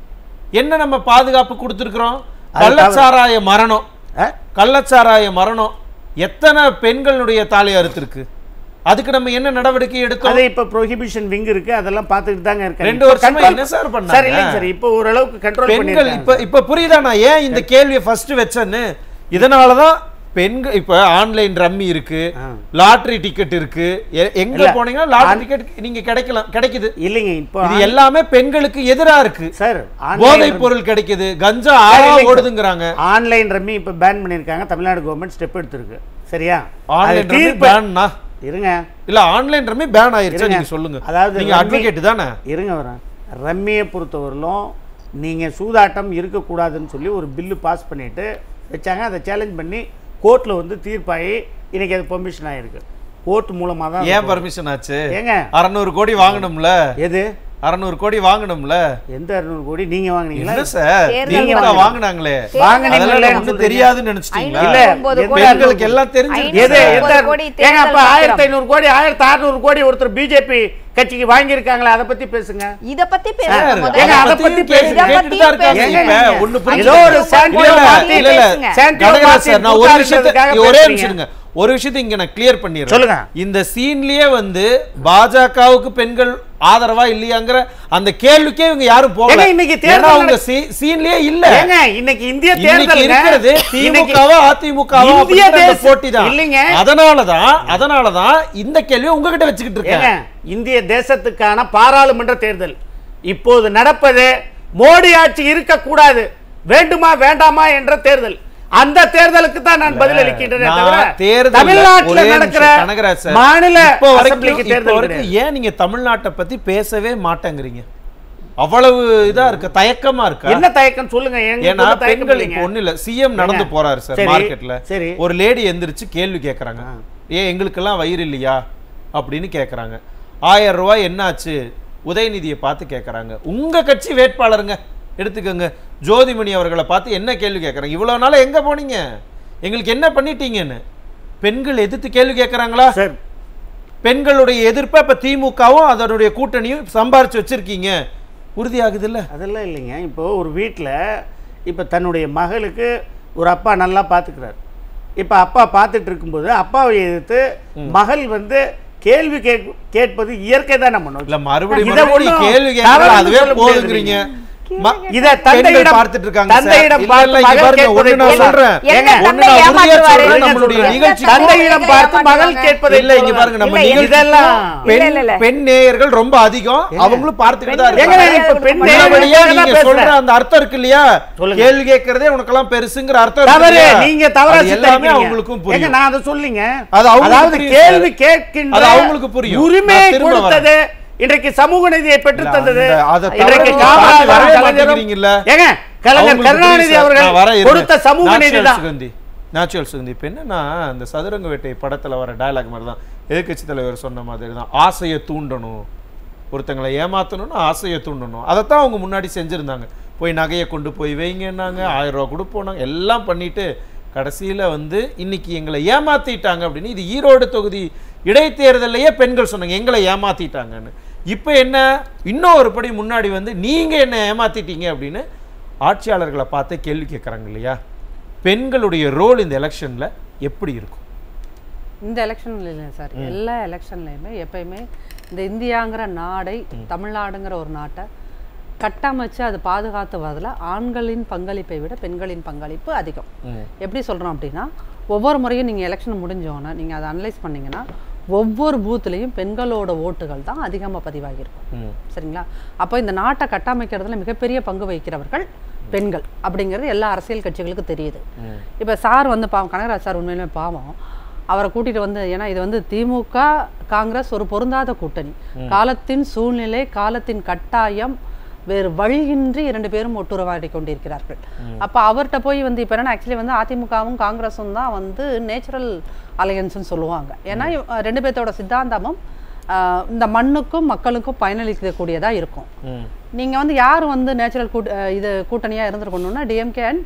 என்ன நம்ம பாதுகாப்பு கொடுத்துருக்குறோம் அது கள்ளச்சாராய மரணம் கள்ளச்சாராய மரணம் எத்தனை பெண்களுடைய தாலி அறுத்திருக்கு அதுக்கு நம்ம என்ன நடவடிக்கை எடுத்தோம் அது இப்ப ப்ரோஹிபிஷன் விங் இருக்கு அதெல்லாம் பார்த்துட்டு தாங்க இருக்காங்க ரெண்டு இப்ப வருஷமா control- என்ன சார் பண்ணாங்க? சார் இல்லைங்க சார் இப்போ ஓரளவுக்கு கண்ட்ரோல் பெண்கள் பண்ணிருக்காங்க இப்ப இப்ப புரியுதா நான் ஏன் இந்த கேள்வியை ஃபர்ஸ்ட் வச்சேன்னு இதனாலதான் பெண்கள் இப்ப ஆன்லைன் ரம்மி இருக்கு ஆ. லாட்டரி டிக்கெட் இருக்கு எ- எங்க இல்ல. போனீங்கன்னா லாட்டரி டிக்கெட் நீங்க கிடைக்கலாம் கிடைக்குது இல்லைங்க இப்போ இது எல்லாமே பெண்களுக்கு எதிரா இருக்கு சார் போதைப் பொருள் கிடைக்குது கஞ்சா ஆறா ஓடுதுங்கிறாங்க ஆன்லைன் ரம்மி இப்போ பேன் பண்ணியிருக்காங்க தமிழ்நாடு கவர்மெண்ட் ஸ்டெப் எடுத்திருக்கு சரியா அது ஆன்லைன் ரம்மி தீர்ப்பு பேன்னா இருங்க இல்ல ஆன்லைன் ரம்மி பேன் ஆயிருச்சா இருங்க. நீங்க சொல்லுங்க அதாவது நீங்க ரம்மி- அட்வொகேட் தானே இருங்க வரேன் ரம்மியை பொறுத்தவரையிலும் நீங்கள் சூதாட்டம் இருக்கக்கூடாதுன்னு சொல்லி ஒரு பில்லு பாஸ் பண்ணிட்டு வச்சாங்க அதை சேலஞ்ச் பண்ணி கோர்ட்டில் வந்து தீர்ப்பாகி இன்னைக்கு அது பெர்மிஷன் ஆயிருக்கு கோர்ட் மூலமாக தான் ஏன் பர்மிஷன் ஆச்சு ஏங்க அறநூறு கோடி வாங்கணும்ல எது அறநூறு கோடி வாங்கணும்ல எந்த அறுநூறு கோடி நீங்க வாங்குனீங்களா இல்ல சார் தேர்தல் திமுக வாங்கணும். வாங்குனாங்களே வாங்குனீங்களே அதெல்லாம் ஒண்ணும் சொல்றீங்க. தெரியாதுன்னு நினைச்சிட்டீங்களா இல்ல, ஐநூத்தி எந்த பெண்களுக்கு எல்லாம் தெரிஞ்சிருக்கு எது ஐநூத்தி எந்த ஐம்பது கோடி ஏங்க அப்ப தேர்தல் ஆயிரத்தி ஐநூறு கோடி ஆயிரத்தி அறுநூறு கோடி ஒருத்தர் பிஜேபி கட்சிக்கு வாங்கியிருக்காங்களா அதை பத்தி பேசுங்க இத பத்தி சார், பேசுங்க ஏங்க, முதல்ல. அதை பத்தி பத்தியும் பேசுங்க. கேட்டு- கேட்டுட்டு தான் இருக்காங்க ஏங்க, இப்ப. ஏங்க. ஒண்ணு ஏதோ புரிஞ்சுக்கங்க. ஒரு சாண்டியோ இல்ல, இல்ல, பார்ட்டி இல்ல, இல்ல. பேசுங்க. சாண்டியோ கனகராஜ் பார்ட்டி சார், நான் ஒரு விஷயத்தை கூட்டாளின்றதுக்காக ஒரே பேசுறீங்க. நிமிஷம் இருங்க. ஒரு விஷயத்தை இங்க நான் கிளியர் பண்ணிடுறேன் சொல்லுங்க. இந்த சீன்லயே வந்து பாஜகவுக்கு பெண்கள் ஆதரவா இல்லையாங்கிற அந்த கேள்விக்கே இவங்க யாரும் போகல ஏங்க, இன்னைக்கு தேர்தல் ஏன்னா அவங்க நட- சீ- சீன்லயே இல்ல ஏங்க இன்னைக்கு இந்திய இன்னைக்கு தேர்தல் இருக்கிறது திமுகவா அதிமுகவா இந்திய அப்படிங்கிற அந்த தேச- போட்டி தான் இல்லைங்க. அதனாலதான் அதனாலதான் இந்த கேள்வியை உங்ககிட்ட வச்சுக்கிட்டு ஏங்க இருக்கேன் இந்திய தேசத்துக்கான பாராளுமன்ற தேர்தல் இப்போது நடப்பது மோடி ஆட்சி இருக்கக்கூடாது வேண்டுமா வேண்டாமா என்ற தேர்தல் அந்த தேர்தலுக்கு தான் நான் பதில் அளிக்கின்றேன் நான் தவிர தேர்தல்ல தமிழ்நாட்டில் ஒரே நடக்கிற நிமிஷம் கனகராஜ் சார், மாநில இப்போ வரைக்கும் அசெம்பிளிக்கு இப்போ தேர்தல் வரைக்கும் கிடையாது. ஏன் நீங்க தமிழ்நாட்டை பத்தி பேசவே மாட்டேங்கிறீங்க அவ்வளவு இதா இருக்கு தயக்கமா இருக்கா என்ன தயக்கம் சொல்லுங்க எங்களுக்கு ஏன்னா ஒண்ணும் தயக்கம் பெண்கள் இல்லைங்க. இப்போ ஒண்ணு இல்ல சிஎம் நடந்து ஏங்க, போறாரு சார் சரி, மார்க்கெட்ல சரி. ஒரு லேடி எந்திரிச்சு கேள்வி கேக்குறாங்க ஏன் எங்களுக்கெல்லாம் வயிறு இல்லையா அப்படின்னு கேக்குறாங்க ஆயிரம் ரூபாய் என்னாச்சு உதயநிதியை பார்த்து கேக்குறாங்க உங்க கட்சி வேட்பாளருங்க எடுத்துக்கோங்க ஜோதிமணி அவர்களை பார்த்து என்ன கேள்வி கேக்குறாங்க இவ்வளவு நாளா எங்க போனீங்க எங்களுக்கு என்ன பண்ணிட்டீங்கன்னு பெண்கள் எதிர்த்து கேள்வி கேக்குறாங்களா சார் பெண்களுடைய எதிர்ப்பை இப்ப திமுகவும் அதனுடைய கூட்டணியும் சம்பாரிச்சு வச்சிருக்கீங்க உறுதியாகுது இல்ல அதெல்லாம் இல்லைங்க இப்போ ஒரு வீட்டில் இப்போ தன்னுடைய மகளுக்கு ஒரு அப்பா நல்லா பார்த்துக்கிறார் இப்போ அப்பா பார்த்துட்டு இருக்கும்போது அப்பாவை எதிர்த்து மகள் வந்து கேள்வி கேக் கேட்பது இயற்கை தான் நம்ம நோக்கி இல்ல மறுபடியும் இதை மறுபடியும் ஒண்ணும் கேள்வி தவறுன்னு கேட்கலாம் அதுவே சொல்ல முடியாது போதுங்கிறீங்க நீங்க. ம- இத பெண்கள் தந்தையிடம் பார்த்துட்டு இருக்காங்க சார். தந்தையிடம் இல்ல, பார்த்து இல்ல, இங்க மகள் பாருங்க, கேட்பதை ஒண்ணு நான் போல- சொல்றேன். எங்க ஏங்க, ஒண்ணு நான் தந்தை உறுதியா ஏமாத்துவாரு? சொல்றேன், நம்மளுடைய சொல்றேன். நிகழ்ச்சி தந்தையிடம் பார்த்து மகள் ஏமாத்துவாங்க. கேட்பதை இல்ல இங்க போல. பாருங்க நம்ம இல்ல, நிகழ்ச்சி இதெல்லாம் பெண் இல்ல, இல்ல. பெண் நேயர்கள் ரொம்ப அதிகம் அவங்களும் பார்த்துக்கிட்டு தான் ஏங்க, இருக்காங்க இப்ப பெண் உள்ளபடியா நேயர்கள் நீங்க தான் சொல்ற பேசுறேன். அந்த அர்த்தம் இருக்கு இல்லையா சொல்லுங்க. கேள்வி கேட்கறதே உனக்கெல்லாம் பெருசுங்கிற அர்த்தம் இருக்கு தவறு இல்லையா? நீங்க தவறா அது எல்லாமே சித்தரிக்கிறீங்க. அவங்களுக்கும் ஏங்க, புரியும் நான் அதை சொல்லிங்க அது அவங்களுக்கு அதாவது புரியும் கேள்வி சார். கேட்கின்ற அது அவங்களுக்கு புரியும். உரிமை நான் திரும்ப கொடுத்தது இன்றைக்கு சமூக நீதியை பெற்று இல்ல, தந்தது அந்த- அதை இன்றைக்கு தவறு காமராஜரும் வரவே கலைஞரும் மாட்டேங்கிறீங்கல்ல? ஏங்க கலைஞர் அவங்களுக்கு கருணாநிதி புரியும் சார். நான் வர அவர்கள் இருங்க. கொடுத்த சமூக நீதி Natural தான் சுகந்தி நேச்சுரல் சுகந்தி இப்போ என்னன்னா இந்த சதுரங்க வேட்டை படத்துல வர டயலாக் மாதிரி தான் எதிர்க்கட்சி தலைவர் சொன்ன மாதிரி தான் ஆசையை தூண்டணும் ஒருத்தங்களை ஏமாத்தணும்னா ஆசையை தூண்டணும் அதைத்தான் அவங்க முன்னாடி செஞ்சுருந்தாங்க போய் நகையை கொண்டு போய் வைங்கன்னாங்க ஆயிரம் ரூபா கொடுப்போனாங்க எல்லாம் பண்ணிட்டு கடைசியில வந்து இன்னைக்கு எங்களை ஏமாத்திட்டாங்க அப்படின்னு இது ஈரோடு தொகுதி இடைத்தேர்தலையே பெண்கள் சொன்னாங்க எங்களை ஏமாத்திட்டாங்கன்னு இப்போ என்ன இன்னும் ஒரு படி முன்னாடி வந்து நீங்க என்ன ஏமாத்திட்டீங்க அப்படின்னு ஆட்சியாளர்களை பார்த்து கேள்வி கேட்குறாங்க இல்லையா பெண்களுடைய ரோல் இந்த எலெக்ஷன்ல எப்படி இருக்கும் இந்த எலெக்ஷன்ல இல்லை சார் எல்லா எலெக்ஷன்லையுமே எப்பயுமே இந்த இந்தியாங்கிற நாடை தமிழ்நாடுங்கிற ஒரு நாட்டை கட்டமைச்சு அது பாதுகாத்து வரதுல ஆண்களின் பங்களிப்பை விட பெண்களின் பங்களிப்பு அதிகம் எப்படி சொல்றோம் அப்படின்னா ஒவ்வொரு முறையும் நீங்க எலெக்ஷன் முடிஞ்சோன்னா நீங்க அதை அனலைஸ் பண்ணீங்கன்னா ஒவ்வொரு பூத்துலேயும் பெண்களோட ஓட்டுகள் தான் அதிகமாக பதிவாகியிருக்கும் சரிங்களா அப்போ இந்த நாட்டை கட்டமைக்கிறதுல மிகப்பெரிய பங்கு வகிக்கிறவர்கள் பெண்கள் அப்படிங்கிறது எல்லா அரசியல் கட்சிகளுக்கும் தெரியுது இப்போ சார் வந்து பாவம் கனகராஜ் சார் உண்மையிலுமே பாவம் அவரை கூட்டிட்டு வந்து ஏன்னா இது வந்து திமுக காங்கிரஸ் ஒரு பொருந்தாத கூட்டணி காலத்தின் சூழ்நிலை காலத்தின் கட்டாயம் வேறு வழியின்றி இரண்டு பேரும் ஒட்டுறவாடி கொண்டிருக்கிறார்கள் அப்ப அவர்கிட்ட போய் வந்து இப்போ என்னன்னா ஆக்சுவலி வந்து அதிமுகவும் காங்கிரஸும் தான் வந்து நேச்சுரல் அலையன்ஸ்னு சொல்லுவாங்க ஏன்னா இவ- ரெண்டு பேர்த்தோட சித்தாந்தமும் ஆஹ், இந்த மண்ணுக்கும் மக்களுக்கும் பயனளிக்கக்கூடியதா இருக்கும் நீங்க வந்து யார் வந்து நேச்சுரல் கூட் அஹ் இது கூட்டணியா இருந்திருக்கணும்னா டிஎம்கே அண்ட்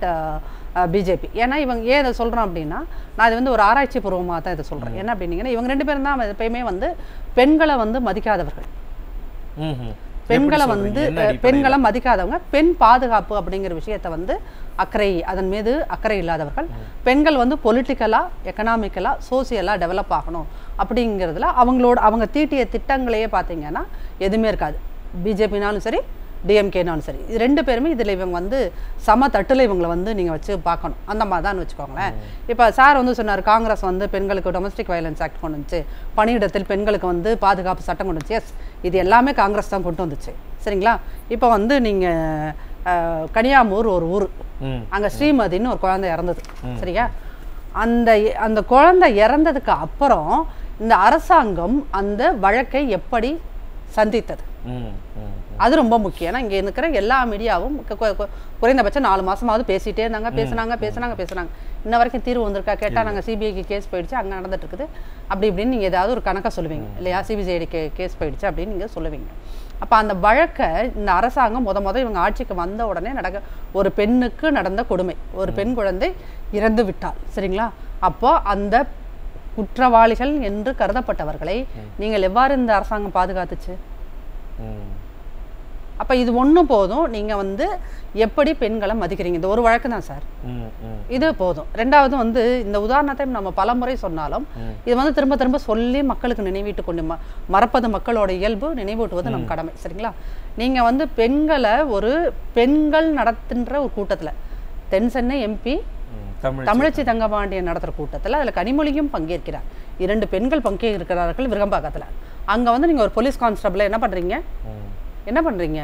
பிஜேபி ஏன்னா இவங்க ஏன் இதை சொல்றோம் அப்படின்னா நான் இது வந்து ஒரு ஆராய்ச்சி பூர்வமாக தான் இதை சொல்றேன் என்ன அப்படின்னீங்கன்னா இவங்க ரெண்டு பேரும் தான் எப்பயுமே வந்து பெண்களை வந்து மதிக்காதவர்கள் ம்ஹும். பெண்களை எப்படி வந்து சொல்றீங்க? என்ன அஹ், அடிப்படையில? பெண்களை மதிக்காதவங்க பெண் பாதுகாப்பு அப்படிங்கிற விஷயத்தை வந்து அக்கறை அதன் மீது அக்கறை இல்லாதவர்கள் பெண்கள் வந்து பொலிட்டிக்கலா எக்கனாமிக்கலா சோசியலா டெவலப் ஆகணும் அப்படிங்கிறதுல அவங்களோட அவங்க தீட்டிய திட்டங்களையே பார்த்தீங்கன்னா எதுவுமே இருக்காது பிஜேபினாலும் சரி டிஎம்கேனாலும் சரி இது ரெண்டு பேருமே இதில் இவங்க வந்து சம தட்டில் இவங்களை வந்து நீங்கள் வச்சு பார்க்கணும் அந்த மாதிரி தான் வச்சுக்கோங்களேன் இப்போ சார் வந்து சொன்னார் காங்கிரஸ் வந்து பெண்களுக்கு டொமஸ்டிக் வயலன்ஸ் ஆக்ட் கொண்டு வந்துச்சு பணியிடத்தில் பெண்களுக்கு வந்து பாதுகாப்பு சட்டம் கொண்டு வந்துச்சு எஸ் இது எல்லாமே காங்கிரஸ் தான் கொண்டு வந்துச்சு சரிங்களா இப்போ வந்து நீங்கள் கனியாமூர் ஒரு ஊர் ம். அங்கே ஸ்ரீமதின்னு ஒரு குழந்தை இறந்தது சரியா அந்த அந்த குழந்தை இறந்ததுக்கு அப்புறம் இந்த அரசாங்கம் அந்த வழக்கை எப்படி சந்தித்தது ம், ம். அது ரொம்ப முக்கியம் ஏன்னா இங்கே இருக்கிற எல்லா மீடியாவும் கு- கு- கு- குறைந்தபட்சம் நாலு மாசமாவது பேசிட்டே இருந்தாங்க பேசுனாங்க பேசுனாங்க பேசுனாங்க இன்ன வரைக்கும் தீர்வு வந்திருக்கா கேட்டால் நாங்கள் சிபிஐக்கு கேஸ் போயிடுச்சு அங்கே நடந்துட்டு இருக்குது அப்படி இப்படின்னு நீங்கள் ஏதாவது ஒரு கணக்கை சொல்லுவீங்க இல்லையா சிபிசிஐடி கே கேஸ் போயிடுச்சு அப்படின்னு நீங்கள் சொல்லுவீங்க அப்போ அந்த வழக்கை இந்த அரசாங்கம் முத முத இவங்க ஆட்சிக்கு வந்த உடனே நடக்க ஒரு பெண்ணுக்கு நடந்த கொடுமை ஒரு பெண் குழந்தை இறந்து விட்டாள் சரிங்களா அப்போ அந்த குற்றவாளிகள் என்று கருதப்பட்டவர்களை நீங்கள் எவ்வாறு இந்த அரசாங்கம் பாதுகாத்துச்சு ம். அப்ப இது ஒண்ணு போதும் நீங்க வந்து எப்படி பெண்களை மதிக்கிறீங்க இந்த ஒரு வழக்கு தான் சார் ம், ம். இது போதும் ரெண்டாவது வந்து இந்த உதாரணத்தை நம்ம பலமுறை சொன்னாலும் இது வந்து திரும்ப திரும்ப சொல்லி மக்களுக்கு நினைவீட்டு கொண்டு ம- மறப்பது மக்களோட இயல்பு நினைவூட்டுவது நம் கடமை சரிங்களா நீங்க வந்து பெண்களை ஒரு பெண்கள் நடத்துன்ற ஒரு கூட்டத்துல தென் சென்னை எம்பி ம். தமிழ் தமிழச்சி தங்கபாண்டியன் நடத்துற கூட்டத்துல அதுல கனிமொழியும் பங்கேற்கிறார் இரண்டு பெண்கள் பங்கேற்கிறார்கள் விருகம்பாக்கத்துல அங்க வந்து நீங்க ஒரு போலீஸ் கான்ஸ்டபிள என்ன பண்றீங்க ம். என்ன பண்றீங்க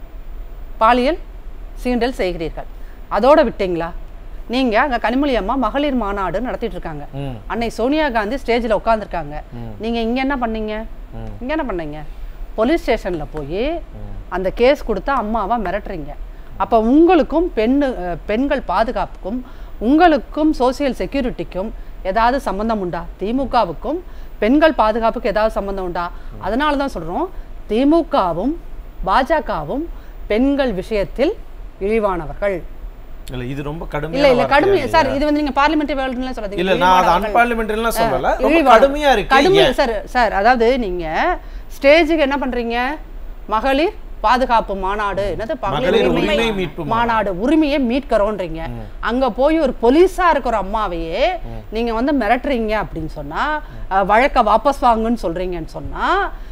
பாலியல் சீண்டல் செய்கிறீர்கள் அதோட விட்டீங்களா நீங்க அங்க கனிமொழி அம்மா மகளிர் மாநாடு நடத்திட்டு இருக்காங்க ம். அன்னை சோனியா காந்தி ஸ்டேஜ்ல உட்காந்துருக்காங்க நீங்க இங்க என்ன பண்ணீங்க ம். இங்க என்ன பண்ணீங்க போலீஸ் ஸ்டேஷன்ல போய் அந்த கேஸ் கொடுத்தா அம்மாவா மிரட்டுறீங்க அப்ப உங்களுக்கும் பெண்ணு அஹ், பெண்கள் பாதுகாப்புக்கும் உங்களுக்கும் சோசியல் செக்யூரிட்டிக்கும் ஏதாவது சம்பந்தம் உண்டா திமுகவுக்கும் பெண்கள் பாதுகாப்புக்கு ஏதாவது சம்பந்தம் உண்டா அதனால தான் சொல்றோம் திமுகவும் பாஜகவும் பெண்கள் விஷயத்தில் இழிவானவர்கள் இல்ல இது ரொம்ப இல்ல கடுமையான இல்ல வார்த்தையா கடுமை இல்லையா? சார் இது வந்து நீங்க பார்லிமெண்டரி வேர்ல்டுலாம் சொல்லாதீங்க இல்ல நான் அது இழிவானவர்கள். அன்பார்லிமெண்ட்ரிலாம் சொல்லல ரொம்ப இழிவான- கடுமையா இருக்கு கடுமை ஏன்? சார் சார் அதாவது நீங்க ஸ்டேஜுக்கு என்ன பண்றீங்க மகளிர் பாதுகாப்பு மாநாடு என்னது மகளிர் உரிமை மீட்பு மாநாடு உரிமையை மீட்கிறோன்றீங்க அங்க போய் ஒரு போலீஸா இருக்கிற அம்மாவையே நீங்க வந்து மிரட்டுறீங்க அப்படின்னு சொன்னா அஹ், வழக்க வாபஸ் வாங்குன்னு சொல்றீங்கன்னு சொன்னா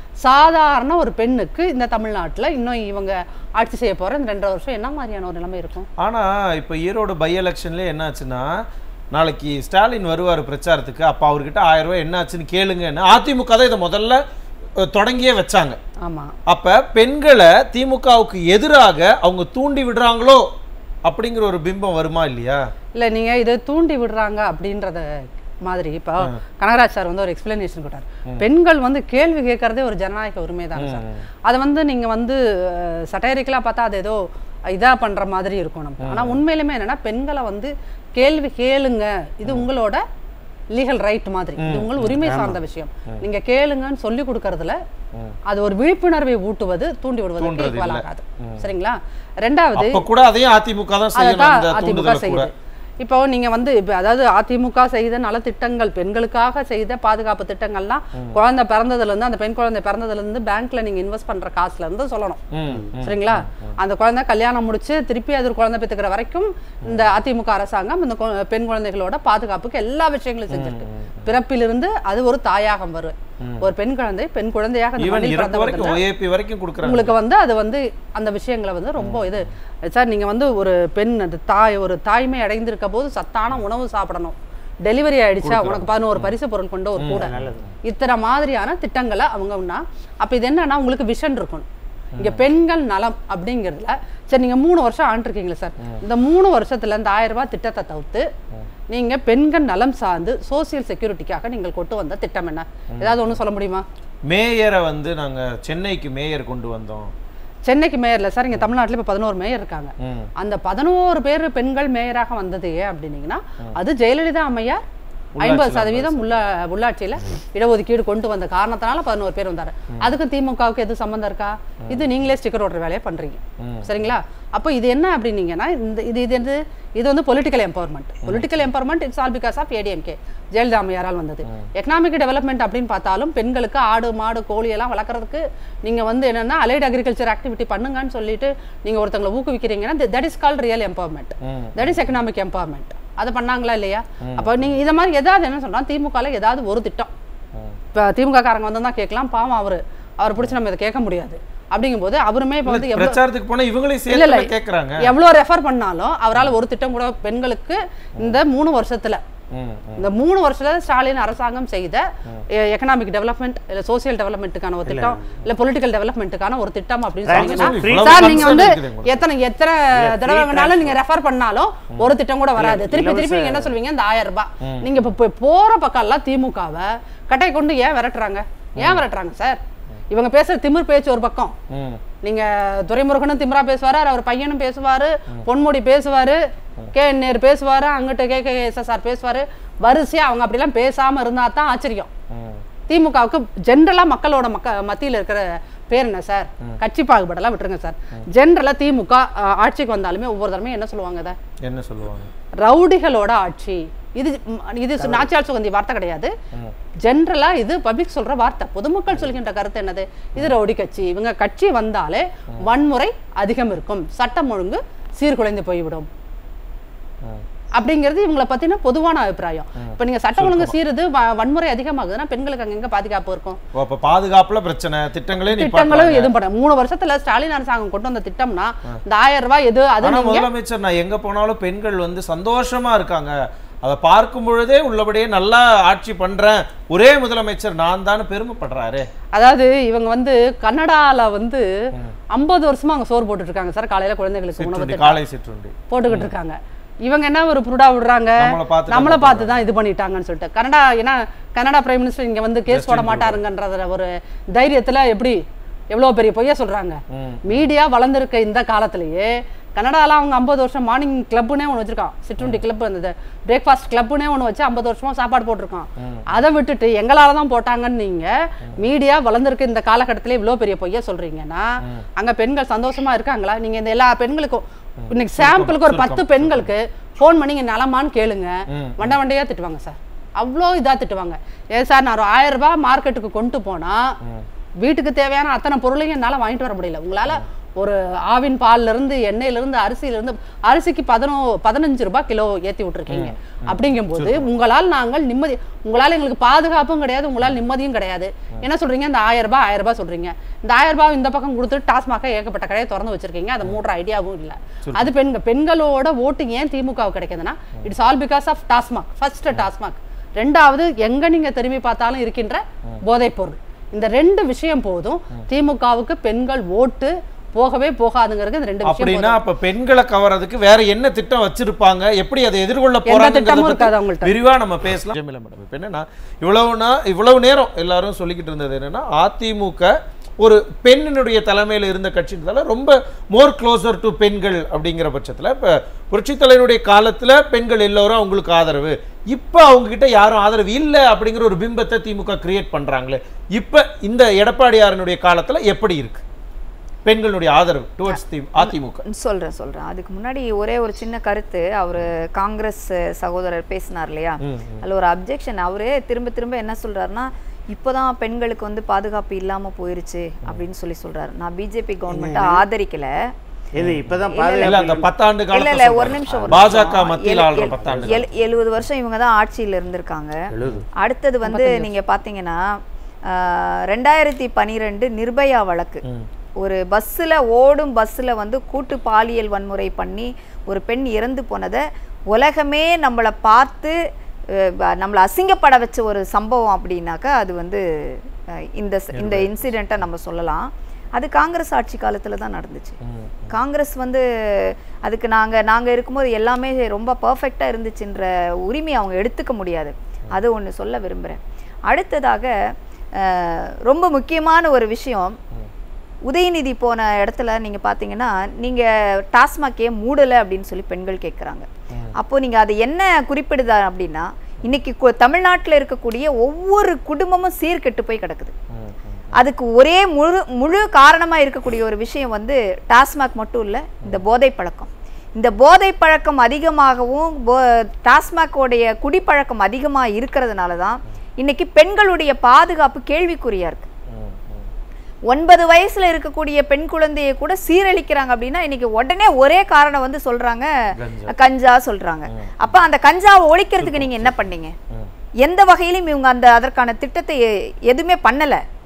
சாதாரண ஒரு பெண்ணுக்கு இந்த தமிழ்நாட்டுல இன்னும் இவங்க ஆட்சி செய்ய போற இந்த ரெண்டரை வருஷம் என்ன மாதிரியான ஒரு நிலைமை இருக்கும் ஆனா இப்ப ஈரோடு பை எலெக்ஷன்ல என்னாச்சுன்னா நாளைக்கு ஸ்டாலின் வருவார் பிரச்சாரத்துக்கு அப்ப அவர்கிட்ட ஆயிரம் ரூபாய் என்னாச்சுன்னு கேளுங்கன்னு அதிமுக தான் இதை முதல்ல அஹ், தொடங்கியே வச்சாங்க ஆமா அப்ப பெண்களை திமுகவுக்கு எதிராக அவங்க தூண்டி விடுறாங்களோ அப்படிங்கிற ஒரு பிம்பம் வருமா இல்லையா இல்ல நீங்க இது தூண்டி விடுறாங்க அப்படின்றத மாதிரி இப்போ கனகராஜ் சார் வந்து ஒரு எக்ஸ்பிளனேஷன் கொடுத்தார் பெண்கள் வந்து கேள்வி கேட்கறதே ஒரு ஜனநாயக உரிமை தானே சார் அதை வந்து நீங்க வந்து சட்டையரிக்கலா பார்த்தா அது ஏதோ இதா பண்ற மாதிரி இருக்கும் நமக்கு ஆனா உண்மையிலுமே என்னன்னா பெண்களை வந்து கேள்வி கேளுங்க இது உங்களோட லீகல் ரைட் மாதிரி இது உங்கள் உரிமை சார்ந்த விஷயம் நீங்க கேளுங்கன்னு சொல்லி கொடுக்கறதுல அது ஒரு விழிப்புணர்வை ஊட்டுவது தூண்டி விடுவதற்கு தூண்டுறது equal இல்ல. ஆகாது சரிங்களா ரெண்டாவது அப்ப கூட அதையும் அதிமுக தான் செய்யணும் அதைத்தான் அந்த அதிமுக தூண்டுதலை கூட செய்யுது இப்போ நீங்க வந்து இப்போ அதாவது அதிமுக செய்த நலத்திட்டங்கள் பெண்களுக்காக செய்த பாதுகாப்பு திட்டங்கள்லாம் குழந்தை பிறந்ததுல இருந்து அந்த பெண் குழந்தை பிறந்ததுல இருந்து பேங்க்ல நீங்க இன்வெஸ்ட் பண்ற காசுல இருந்து சொல்லணும் ம், ம். சரிங்களா அந்த குழந்தை கல்யாணம் முடிச்சு திருப்பி அது ஒரு குழந்தை பெற்றுக்கிற வரைக்கும் இந்த அதிமுக அரசாங்கம் இந்த கு- பெண் குழந்தைகளோட பாதுகாப்புக்கு எல்லா விஷயங்களும் செஞ்சிருக்கு பிறப்பிலிருந்து அது ஒரு தாயாக வரும் ஒரு பெண் குழந்தை பெண் குழந்தையாக இந்த ஈவன் மண்ணில் இறப்பு பிறந்தவர்கள் வரைக்கும் ஓஏபி வரைக்கும் கொடுக்குறாங்க உங்களுக்கு வந்து அது வந்து அந்த விஷயங்களை வந்து ரொம்ப இது சார் நீங்க வந்து ஒரு பெண் அந்த தாய் ஒரு தாய்மை அடைந்திருக்க போது சத்தான உணவு சாப்பிடணும் டெலிவரி ஆயிடுச்சா உனக்கு பதினோரு பரிசு பொருள் கொண்ட ஒரு கூட இத்தனை மாதிரியான திட்டங்களை அவங்க உண்ணா அப்ப இது என்னன்னா உங்களுக்கு விஷன் இருக்கணும் இங்க பெண்கள் நலம் அப்படிங்கிறதுல சரி நீங்க மூணு வருஷம் ஆண்டிருக்கீங்களா சார் இந்த மூணு வருஷத்துல இந்த ஆயிரம் ரூபாய் திட்டத்தை தவிர்த்து நீங்க பெண்கள் நலம் சார்ந்து சோசியல் செக்யூரிட்டிக்காக நீங்கள் கொண்டு வந்த திட்டம் என்ன ஏதாவது ஒண்ணு சொல்ல முடியுமா மேயரை வந்து நாங்க சென்னைக்கு மேயர் கொண்டு வந்தோம் சென்னைக்கு மேயர்ல சார் இங்க தமிழ்நாட்டுல இப்ப பதினோரு மேயர் இருக்காங்க ம். அந்த பதினோரு பேர் பெண்கள் மேயராக வந்தது ஏன் அப்படின்னீங்கன்னா அது ஜெயலலிதா அம்மையார் ஐம்பது சதவீதம் உள்ள உள்ளாட்சியில இடஒதுக்கீடு கொண்டு வந்த காரணத்தினால பதினோரு பேர் வந்தாரு அதுக்கு திமுகவுக்கு எது சம்பந்தம் இருக்கா இது நீங்களே ஸ்டிக்கர் ஓட்டுற வேலையை பண்றீங்க சரிங்களா அப்போ இது என்ன அப்படின்னீங்கன்னா இந்த இது இது வந்து இது வந்து political empowerment political empowerment it's all because of ADMK Jayalalithaa அம்மையாரால் வந்தது எக்கனாமிக் டெவலப்மெண்ட் அப்படின்னு பார்த்தாலும் பெண்களுக்கு ஆடு மாடு கோழி எல்லாம் வளர்க்குறதுக்கு நீங்க வந்து என்னன்னா அலைட் அக்ரிகல்ச்சர் ஆக்டிவிட்டி பண்ணுங்கன்னு சொல்லிட்டு நீங்க ஒருத்தங்களை ஊக்குவிக்கிறீங்கன்னா that is called real empowerment that is economic empowerment அதை பண்ணாங்களா இல்லையா அப்போ நீங்க இதை மாதிரி ஏதாவது என்ன சொல்றோம் திமுகல ஏதாவது ஒரு திட்டம் இப்போ திமுக காரங்க வந்து தான் கேட்கலாம் பாவம் அவர் அவர் பிடிச்சி நம்ம இதை கேட்க முடியாது அப்படிங்கும்போது அவருமே இப்போ வந்து எவ்வளவு பிரச்சாரத்துக்கு போனா இவங்களையும் இல்ல இல்ல சேர்த்து கேக்குறாங்க எவ்வளவு ரெஃபர் பண்ணாலும் அவரால் ஒரு திட்டம் கூட பெண்களுக்கு இந்த மூணு வருஷத்துல ம், ம். இந்த மூணு வருஷத்துல ஸ்டாலின் அரசாங்கம் செய்த எக்கனாமிக் டெவலப்மெண்ட் இல்ல சோசியல் டெவலப்மெண்ட்டுக்கான ஒரு திட்டம் இல்ல பொலிட்டிக்கல் டெவலப்மெண்ட்டுக்கான ஒரு திட்டம் அப்படின்னு Right. சொன்னீங்கன்னா சரி, இவ்வளவு சார் நீங்க concern வந்து இருக்குது உங்களுக்கு. எத்தனை எத்தனை தடவை வேணாலும் நீங்க ரெஃபர் பண்ணாலும் ஒரு திட்டம் கூட வராது இல்ல, திருப்பி இலவச- திருப்பி நீங்க என்ன சொல்வீங்க இந்த ஆயிரம் ரூபாய் நீங்க இப்ப போய் போற பக்கம் எல்லாம் திமுகவை கட்டை கொண்டு ஏன் விரட்டுறாங்க ஏன் விரட்டுறாங்க சார் இவங்க பேசுற திமிர் பேச்சு ஒரு பக்கம் ம். நீங்க துரைமுருகனும் திமிரா பேசுவாரு அவர் பையனும் பேசுவாரு பொன்முடி பேசுவாரு கே நேரு பேசுவாரு அங்கிட்ட கே கே எஸ்எஸ்ஆர் பேசுவாரு வரிசையா அவங்க அப்படிலாம் பேசாம இருந்தா தான் ஆச்சரியம் ம். திமுகவுக்கு ஜென்ரலா மக்களோட மக்க மத்தியில இருக்கிற பேர் என்ன சார் கட்சி பாகுபாடெல்லாம் விட்டுருங்க சார் ஜென்ரலா திமுக அஹ், ஆட்சிக்கு வந்தாலுமே ஒவ்வொரு தடவையும் என்ன சொல்லுவாங்க இதை என்ன சொல்லுவாங்க ரவுடிகளோட ஆட்சி இது ம், இது நாச்சியார் சுகந்தி வார்த்தை கிடையாது ஜென்ரலா இது பப்ளிக் சொல்ற வார்த்தை பொதுமக்கள் சொல்கின்ற கருத்து என்னது இது ரவுடி கட்சி இவங்க கட்சி வந்தாலே வன்முறை அதிகம் இருக்கும் சட்டம் ஒழுங்கு சீர்குலைந்து போய்விடும் ம். அப்படிங்கிறது இவங்களை பத்தின பொதுவான அபிப்பிராயம் இப்ப நீங்க சட்டம் ஒழுங்கு சீருது வ- வன்முறை அதிகமாகுதுன்னா பெண்களுக்கு அங்க எங்க பாதுகாப்பு இருக்கும் ஓ, அப்ப பாதுகாப்புல பிரச்சனை திட்டங்களே திட்டங்களும் நிப்பாட்டுறாங்க. எதுவும் பண்ண மூணு வருஷத்துல ஸ்டாலின் அரசாங்கம் கொண்டு வந்த திட்டம்னா இந்த ஆயிரம் ரூபாய் எது அது ஆனா நீங்க முதலமைச்சர் நான் எங்க போனாலும் பெண்கள் வந்து சந்தோஷமா இருக்காங்க அதை பார்க்கும் பொழுதே உள்ளபடியே நல்லா ஆட்சி பண்றேன் ஒரே முதலமைச்சர் நான் தான் பெருமைப்படுறாரு அதாவது இவங்க வந்து கன்னடால வந்து ஐம்பது வருஷமா அவங்க சோறு போட்டுட்டு இருக்காங்க சார் காலையில குழந்தைகளுக்கு உணவு சிற்றுண்டி திட்டம் காலை சிற்றுண்டி போட்டுக்கிட்டு இருக்காங்க இவங்க என்ன ஒரு புருடா விடுறாங்க நம்மளை பார்த்து நம்மளை நம்ம பார்த்து தான் இது பண்ணிட்டாங்கன்னு சொல்லிட்டு கனடா ஏன்னா கனடா பிரைம் மினிஸ்டர் இங்க வந்து கேஸ் போட மாட்டாருங்கன்றத ஒரு தைரியத்துல எப்படி எவ்வளவு பெரிய பொய்யா சொல்றாங்க ம். மீடியா வளர்ந்துருக்க இந்த காலத்திலேயே கனடால அவங்க ஐம்பது வருஷம் மார்னிங் கிளப்னே ஒன்று வச்சிருக்கான் சிற்றுண்டி கிளப் அந்த பிரேக்ஃபாஸ்ட் கிளப்னே ஒன்று வச்சு ஐம்பது வருஷமா சாப்பாடு போட்டிருக்கான் அதை விட்டுட்டு எங்களால தான் போட்டாங்கன்னு நீங்க மீடியா வளர்ந்துருக்க இந்த காலகட்டத்திலே இவ்வளோ பெரிய பொய்யா சொல்றீங்கன்னா அங்க பெண்கள் சந்தோஷமா இருக்காங்களா நீங்க இந்த எல்லா பெண்களுக்கும் இன்னைக்கு சாம்பிளுக்கு ஒரு பத்து பெண்களுக்கு ஃபோன் பண்ணி இங்க நலமான்னு கேளுங்க வண்ட வண்டையா திட்டுவாங்க சார் அவ்வளோ இதா திட்டுவாங்க ஏன் சார் நான் ஒரு ஆயிரம் ரூபாய் மார்க்கெட்டுக்கு கொண்டு போனா வீட்டுக்கு தேவையான அத்தனை பொருளையும் என்னால வாங்கிட்டு வர முடியல உங்களால ஒரு ஆவின் பால்ல இருந்து எண்ணெயில இருந்து அரிசியில இருந்து அரிசிக்கு பதினோ பதினஞ்சு ரூபாய் கிலோ ஏத்தி விட்டுருக்கீங்க அப்படிங்கும்போது உங்களால் நாங்கள் நிம்மதி உங்களால எங்களுக்கு பாதுகாப்பும் கிடையாது உங்களால் நிம்மதியும் கிடையாது என்ன சொல்றீங்க இந்த ஆயிரம் ரூபாய் ஆயிரம் ரூபாய் சொல்றீங்க இந்த ஆயிரம் ரூபாய் இந்த பக்கம் கொடுத்துட்டு டாஸ்மாக ஏகப்பட்ட கடையை திறந்து வச்சிருக்கீங்க அதை மூடுற ஐடியாவும் இல்ல அது பெண்கள் பெண்களோட ஓட்டு ஏன் திமுக கிடைக்குதுன்னா it's all because of TASMAC first TASMAC ரெண்டாவது எங்க நீங்க திரும்பி பார்த்தாலும் இருக்கின்ற போதைப் பொருள் இந்த ரெண்டு விஷயம் போதும் திமுகவுக்கு பெண்கள் ஓட்டு போகவே போகாதுங்கிறது இந்த ரெண்டு விஷயம் அப்படின்னா போதும். அப்ப பெண்களை கவர்றதுக்கு வேற என்ன திட்டம் வச்சிருப்பாங்க எப்படி அதை எதிர்கொள்ள திட்டமும் இருக்காது போறாங்க அவங்கள்ட்ட. விரிவா நம்ம பேசலாம் ஜெமிலா மேடம் இப்ப என்னன்னா இவ்வளவு நா- இவ்வளவு நேரம் எல்லாரும் சொல்லிக்கிட்டு இருந்தது என்னன்னா அதிமுக ஒரு பெண்ணினுடைய தலைமையில் இருந்த கட்சின்றதால ரொம்ப மோர் க்ளோசர் டு பெண்கள் அப்படிங்கிற பட்சத்துல இப்ப புரட்சித் தலைவருடைய காலத்துல பெண்கள் எல்லோரும் அவங்களுக்கு ஆதரவு இப்ப அவங்க கிட்ட யாரும் ஆதரவு இல்லை அப்படிங்கிற ஒரு பிம்பத்தை திமுக கிரியேட் பண்றாங்களே இப்ப இந்த எடப்பாடியாரனுடைய காலத்துல எப்படி இருக்கு பெண்களுடைய ஆதரவு டுவர்ட்ஸ் அதிமுக சொல்றேன் சொல்றேன் அதுக்கு முன்னாடி ஒரே ஒரு சின்ன கருத்து அவர் காங்கிரஸ் சகோதரர் பேசினார் இல்லையா அதுல ஒரு அப்ஜெக்ஷன் அவரு திரும்ப திரும்ப என்ன சொல்றாருன்னா இப்போதான் பெண்களுக்கு வந்து பாதுகாப்பு இல்லாம போயிருச்சு அப்படின்னு சொல்லி சொல்றாரு நான் பிஜேபி கவர்மெண்ட்டை ஆதரிக்கல இது இப்பதான் இல்ல, இல்ல. இல்ல அந்த பத்தாண்டு இல்ல இல்ல காலத்துல ஒரு நிமிஷம் ஒரு பாஜக நிமிஷம். மத்தியில் எழு- ஆள்ற எழு- பத்தாண்டு எழு- எழுபது வருஷம் இவங்க தான் ஆட்சியில இருந்திருக்காங்க அடுத்தது வந்து நீங்க பாத்தீங்கன்னா ஆஹ், ரெண்டாயிரத்தி பனிரெண்டு நிர்பயா வழக்கு ஒரு பஸ்ஸில் ஓடும் பஸ்ஸில் வந்து கூட்டு பாலியல் வன்முறை பண்ணி ஒரு பெண் இறந்து போனதை உலகமே நம்மளை பார்த்து அஹ், ப- நம்மளை அசிங்கப்பட வச்ச ஒரு சம்பவம் அப்படின்னாக்கா அது வந்து அஹ், இந்த ச- இந்த இன்சிடெண்ட்டை நம்ம சொல்லலாம் அது காங்கிரஸ் ஆட்சி காலத்தில் தான் நடந்துச்சு காங்கிரஸ் வந்து அதுக்கு நாங்கள் நாங்கள் இருக்கும்போது எல்லாமே ரொம்ப பர்ஃபெக்டாக இருந்துச்சுன்ற உரிமையை அவங்க எடுத்துக்க முடியாது அது ஒன்று சொல்ல விரும்புகிறேன் அடுத்ததாக அஹ், ரொம்ப முக்கியமான ஒரு விஷயம் உதயநிதி போன இடத்துல நீங்கள் பார்த்தீங்கன்னா நீங்கள் டாஸ்மாக்கே மூடலை அப்படின்னு சொல்லி பெண்கள் கேட்குறாங்க அப்போ நீங்கள் அது என்ன குறிப்பிடுதா அப்படின்னா இன்னைக்கு தமிழ்நாட்டில் இருக்கக்கூடிய ஒவ்வொரு குடும்பமும் சீர்கெட்டு போய் கிடக்குது அதுக்கு ஒரே முழு முழு காரணமாக இருக்கக்கூடிய ஒரு விஷயம் வந்து டாஸ்மாக் மட்டும் இல்லை இந்த போதை பழக்கம் இந்த போதை பழக்கம் அதிகமாகவும் போ டாஸ்மாகோடைய குடிப்பழக்கம் அதிகமாக இருக்கிறதுனால தான் இன்னைக்கு பெண்களுடைய பாதுகாப்பு கேள்விக்குறியா இருக்கு ஒன்பது வயசுல இருக்கக்கூடிய பெண் குழந்தையை கூட சீரழிக்கிறாங்க அப்படின்னா இன்னைக்கு உடனே ஒரே காரணம் வந்து சொல்றாங்க கஞ்சா சொல்றாங்க அப்ப அந்த கஞ்சாவை ஒழிக்கிறதுக்கு நீங்க என்ன பண்ணீங்க எந்த வகையிலும் இவங்க அந்த அதற்கான திட்டத்தை எ- எதுவுமே பண்ணல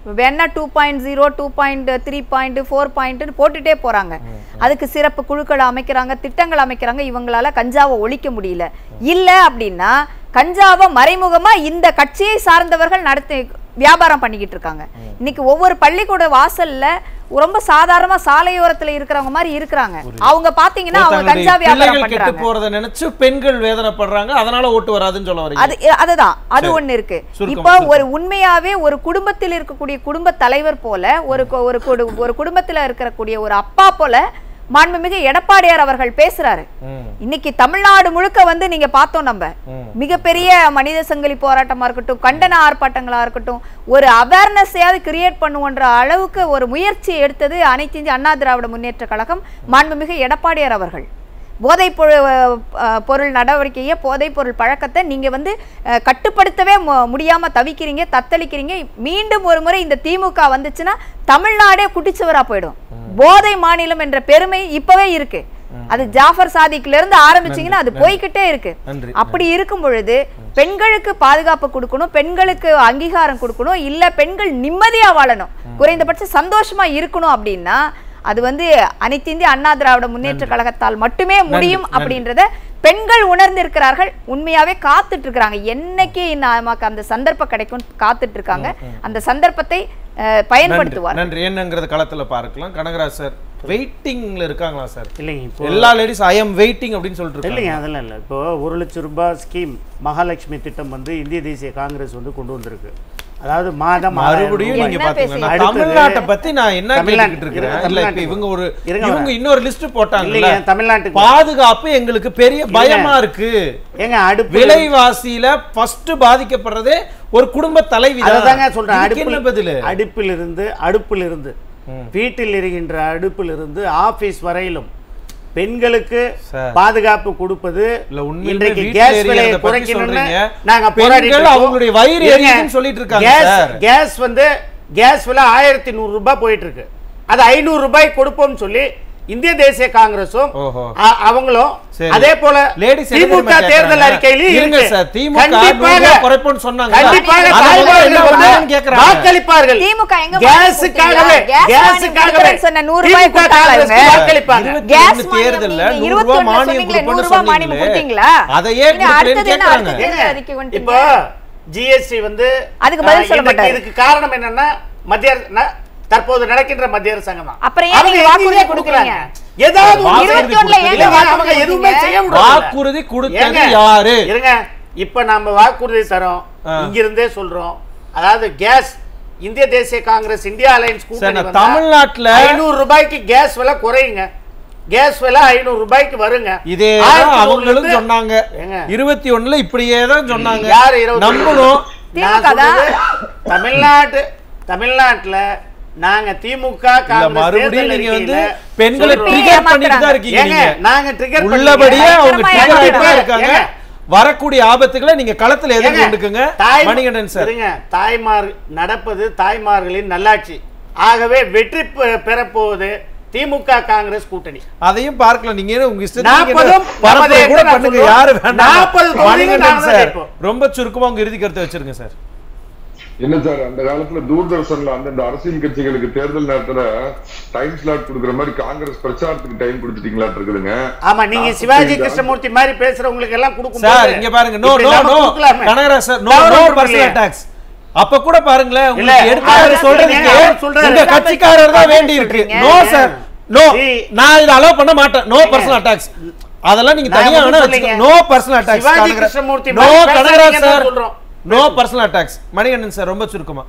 வேணா two point zero two point three point four பாயிண்ட்னு போட்டுட்டே போறாங்க அதுக்கு சிறப்பு குழுக்களை அமைக்கிறாங்க திட்டங்கள் அமைக்கிறாங்க இவங்களால கஞ்சாவை ஒழிக்க முடியல இல்ல அப்படின்னா கஞ்சாவை மறைமுகமா இந்த கட்சியை சார்ந்தவர்கள் நடத்தி வியாபாரம் பண்ணிக்கிட்டு இருக்காங்க இன்னைக்கு ஒவ்வொரு பள்ளிக்கூட வாசல்ல ரொம்ப சாதாரணமா சாலையோரத்துல இருக்கிறவங்க மாதிரி இருக்கிறாங்க அவங்க பாத்தீங்கன்னா அவங்க தங்களுடைய கஞ்சா வியாபாரம் பிள்ளைகள் கெட்டு பண்றாங்க போறத நினைச்சு பெண்கள் வேதனைப்படுறாங்க அதனால ஓட்டு வராதுன்னு சொல்ல வரீங்க அது அதுதான் அது ஒண்ணு இருக்கு சுருக்கம், இப்போ சுருக்கம். ஒரு உண்மையாவே ஒரு குடும்பத்தில் இருக்கக்கூடிய குடும்ப தலைவர் போல ஒரு கு- ஒரு குடு- ஒரு குடும்பத்துல இருக்கக்கூடிய ஒரு அப்பா போல மாண்புமிகு எடப்பாடியார் அவர்கள் பேசுறாரு ம். இன்னைக்கு தமிழ்நாடு முழுக்க வந்து நீங்க பார்த்தோம் நம்ம மிகப்பெரிய மனித சங்கிலி போராட்டமா இருக்கட்டும் கண்டன ஆர்ப்பாட்டங்களா இருக்கட்டும் ஒரு அவேர்னஸையாவது கிரியேட் பண்ணுவோன்ற அளவுக்கு ஒரு முயற்சி எடுத்தது அனைத்து இந்திய அண்ணா திராவிட முன்னேற்ற கழகம் மாண்புமிகு எடப்பாடியார் அவர்கள் போதைப் பொரு- அஹ், பொருள் நடவடிக்கையை போதைப் பொருள் பழக்கத்தை நீங்க வந்து அஹ், கட்டுப்படுத்தவே மு- முடியாம தவிக்கிறீங்க தத்தளிக்கிறீங்க மீண்டும் ஒரு முறை இந்த திமுக வந்துச்சுன்னா தமிழ்நாடே குட்டிச்சுவரா போயிடும் போதை மாநிலம் என்ற பெருமை இப்பவே இருக்கு அது ஜாஃபர் சாதிக்ல இருந்து ஆரம்பிச்சீங்கன்னா அது போய்கிட்டே இருக்கு நன்றி. அப்படி இருக்கும் பொழுது பெண்களுக்கு பாதுகாப்பு கொடுக்கணும் பெண்களுக்கு அங்கீகாரம் கொடுக்கணும் இல்ல பெண்கள் நிம்மதியா வாழணும் குறைந்தபட்சம் சந்தோஷமா இருக்கணும் அப்படின்னா அது வந்து அனைத்து இந்திய அண்ணா திராவிட முன்னேற்ற கழகத்தால் மட்டுமே முடியும் நன்றி. அப்படின்றத பெண்கள் உணர்ந்திருக்கிறார்கள் உண்மையாவே காத்துட்டு இருக்கிறாங்க என்னைக்கு நமக்கு அந்த சந்தர்ப்பம் கிடைக்கும் காத்துட்டு இருக்காங்க அந்த சந்தர்ப்பத்தை அஹ், நன்றி பயன்படுத்துவார் நன்றி என்னங்கிறது களத்துல பார்க்கலாம் கனகராஜ் சார் வெயிட்டிங்ல இருக்காங்களா சார் இல்லைங்க இப்போ எல்லா லேடிஸ் ஐ எம் வெயிட்டிங் அப்படின்னு சொல்லிட்டு இல்லைங்க இருக்காங்க அதெல்லாம் இல்லை இப்போ ஒரு லட்சம் ரூபாய் ஸ்கீம் மகாலட்சுமி திட்டம் வந்து இந்திய தேசிய காங்கிரஸ் வந்து கொண்டு வந்திருக்கு அதாவது மாதம் மறுபடியும் ஆயிரம் நீங்க என்ன பாத்தீங்கன்னா பேசுறீங்க? தமிழ்நாட்டை பத்தி நான் என்ன தமிழ்நாட்டு- கேட்டுக்கிட்டு இருக்கிறேன் இருங்க, இல்ல இப்ப தமிழ்நாட்டுக்கு இவங்க ஒரு இருங்க இவங்க வரேன். இன்னொரு லிஸ்ட் போட்டாங்கல்ல இல்லைங்க தமிழ்நாட்டுக்கு பாதுகாப்பு எங்களுக்கு பெரிய பயமா இருக்கு ஏங்க அடுப்பு விலைவாசியில ஃபர்ஸ்ட் பாதிக்கப்படுறதே ஒரு குடும்ப தலைவி தான். அததாங்க சொல்றேன் இதுக்கு என்ன பதிலு அடுப்பில் அடுப்பில் இருந்து அடுப்பில் இருந்து வீட்டில் எரிகின்ற அடுப்பில் இருந்து ஆபீஸ் வரையிலும் பெண்களுக்கு சார். பாதுகாப்பு கொடுப்பது இல்ல உண்மையிலுமே இன்றைக்கு வீட்டுல கேஸ் எரியறத விலையை பத்தி குறைக்கணும்னு சொல்றீங்க. நாங்க பெண்கள் போராடிட்டு இருக்கோம். அவங்களுடைய வயிறு இருங்க. எரியுதுன்னு சொல்லிட்டு இருக்காங்க கேஸ் சார். கேஸ் வந்து கேஸ் விலை ஆயிரத்தி நூறு ரூபாய் போயிட்டு இருக்கு அது ஐநூறு ரூபாய் கொடுப்போம்னு சொல்லி இந்திய தேசிய காங்கிரசும் ஓஹோ. அ- அவங்களும் சரி. அதே போல லேடிஸ் என்ன திமுக தெரியுமா தேர்தல் கேக்குறாங்க? அறிக்கையிலும் இருங்க இருக்கு. சார், திமுக கண்டிப்பாக நூறு ரூபாய் குறைப்போம்னு சொன்னாங்க. கண்டிப்பாக அதை வந்து தாய்மார்கள் என்ன வந்து பண்ணாங்கன்னு கேக்குறாங்க. வாக்களிப்பார்கள் திமுக எங்க கேஸுக்காகவே வாங்கி கொடுத்தீங்களா? கேஸ் வாங்கி கேஸுக்காகவே கொடுக்குறேன்னு சொன்ன நூறு ரூபாய் திமுக கொடுத்தாங்க. காங்கிரஸ்க்கு வாக்களிப்பாங்க இருபத்தி கேஸ் ஒண்ணு மானியம் தேர்தல்ல நீங்க நூறு ரூபாய் 21 மானியம் சொன்னீங்களே, கொடுப்போம்னு நூறு ரூபாய் மானியம் சொன்னீங்களே. கொடுத்தீங்களா? அதையே நீங்க கொடுக்கலன்னு அடுத்தது என்ன? கேக்குறாங்க. அடுத்த தேர்தல் ஏங்க, அறிக்கை வந்துட்டீங்க. இப்போ ஜிஎஸ்டி வந்து அதுக்கு பதில் ஆ, சொல்ல இன்னைக்கு மாட்டாரு. இதுக்கு காரணம் என்னன்னா மத்திய அரசு- ந- தற்போது நடக்கின்ற மத்திய அரசாங்கம் தான் அப்புறம் ஏன் அவங்க நீங்க வாக்குறுதி எங்கேயுமே கொடுக்குறீங்க? ஏதாவது ஒரு வாக்குறுதி இருபத்தி ஒண்ணுல கொடுத்தது ஏங்க இல்லைங்க, யாரு? அவங்க வாக்குறுதி எதுவுமே செய்ய கொடுத்தீங்க? முடியல. வாக்குறுதி கொடுத்தது ஏங்க, யாரு இருங்க இப்ப நாம வாக்குறுதி தரோம் ஆ. இங்கிருந்தே சொல்றோம் அதாவது கேஸ் இந்திய தேசிய காங்கிரஸ் இந்தியா அலையன்ஸ் சார், கூட்டணி நான் வந்தா தமிழ்நாட்டுல- ஐநூறு ரூபாய்க்கு கேஸ் விலை குறையுங்க கேஸ் விலை ஐநூறு ரூபாய்க்கு வருங்க இதே ஆயிரத்தி நூறுல அவங்களும் இருந்து- சொன்னாங்க ஏங்க. இருபத்தி ஒண்ணுல இப்படியே தான் சொன்னாங்க யாரு இருபத்தி நம்பணும் நான் திமுக தான். சொல்றது தமிழ்நாட்டு தமிழ்நாட்டுல நாங்க திமுக இல்ல காங்கிரஸ் மறுபடியும் தேர்தல் நீங்க வந்து அறிக்கையில பெண்களை சொல்றோம். ட்ரிகர் பண்ணிட்டு தான் இருக்கீங்க ஏங்க நீங்க நாங்க ட்ரிகர் உள்ளபடியே அவங்க பயங்கரமா ட்ரிகர் ஆயிட்டு தான் ஏமாத்துறாங்க. இருக்காங்க ஏங்க. வரக்கூடிய ஆபத்துக்களை நீங்க களத்துல எதிர்கொண்டுக்குங்க தாய் மணிகண்டன் சார் இருங்க தாய்மார் நடப்பது தாய்மார்களின் நல்லாட்சி ஆகவே வெற்றி பெ- பெறப்போவது திமுக காங்கிரஸ் கூட்டணி அதையும் பார்க்கலாம் நீங்க ஏன் உங்க இஷ்டத்துக்கு நாற்பதும் என்ன பரப்புரை நமதே கூட நான் பண்ணுங்க சொல்றோம். யாரு வேண்டாம் நாற்பது தொகுதிகள் மணிகண்டன் நாம தான் சார் ஜெயிப்போம். ரொம்ப சுருக்கமா உங்க இறுதி கருத்தை வச்சிருங்க சார் என்ன சார் அந்த காலத்துல தூர்தர்ஷன்ல அந்தந்த அரசியல் கட்சிகளுக்கு தேர்தல் நேரத்துல டைம் ஸ்லாட் கொடுக்குற மாதிரி காங்கிரஸ் பிரச்சாரத்துக்கு டைம் கொடுத்துட்டீங்களாட்டு இருக்குதுங்க ஆமா நீங்க சிவாஜி கிருஷ்ணமூர்த்தி மாதிரி பேசுறவங்களுக்கு எல்லாம் கொடுக்கும் சார் இங்க பாருங்க no no no Kanagaraj sir no no personal attacks அப்ப கூட பாருங்களேன் உங்களுக்கு இல்ல, எடுத்தாரு அவர் சொல்றதுக்கு அவர் சொல்றாரு. உங்க கட்சிக்காரர் தான் வேண்டி இருக்கு சொல்றீங்க. No sir no See. நான் இத அலோவ் பண்ண மாட்டேன் நோ பர்சனல் அட்டாக்ஸ் அதெல்லாம் நீங்க நான் தனியா ஒண்ணும் வேணா சொல்லைங்க. No personal attacks Sivaji Krishnamurthy no மாதிரி கனகராஜ் பேசாதீங்கன்னு சார் சொல்றோம். No personal attacks Manikandan sir ரொம்ப சுருக்கமா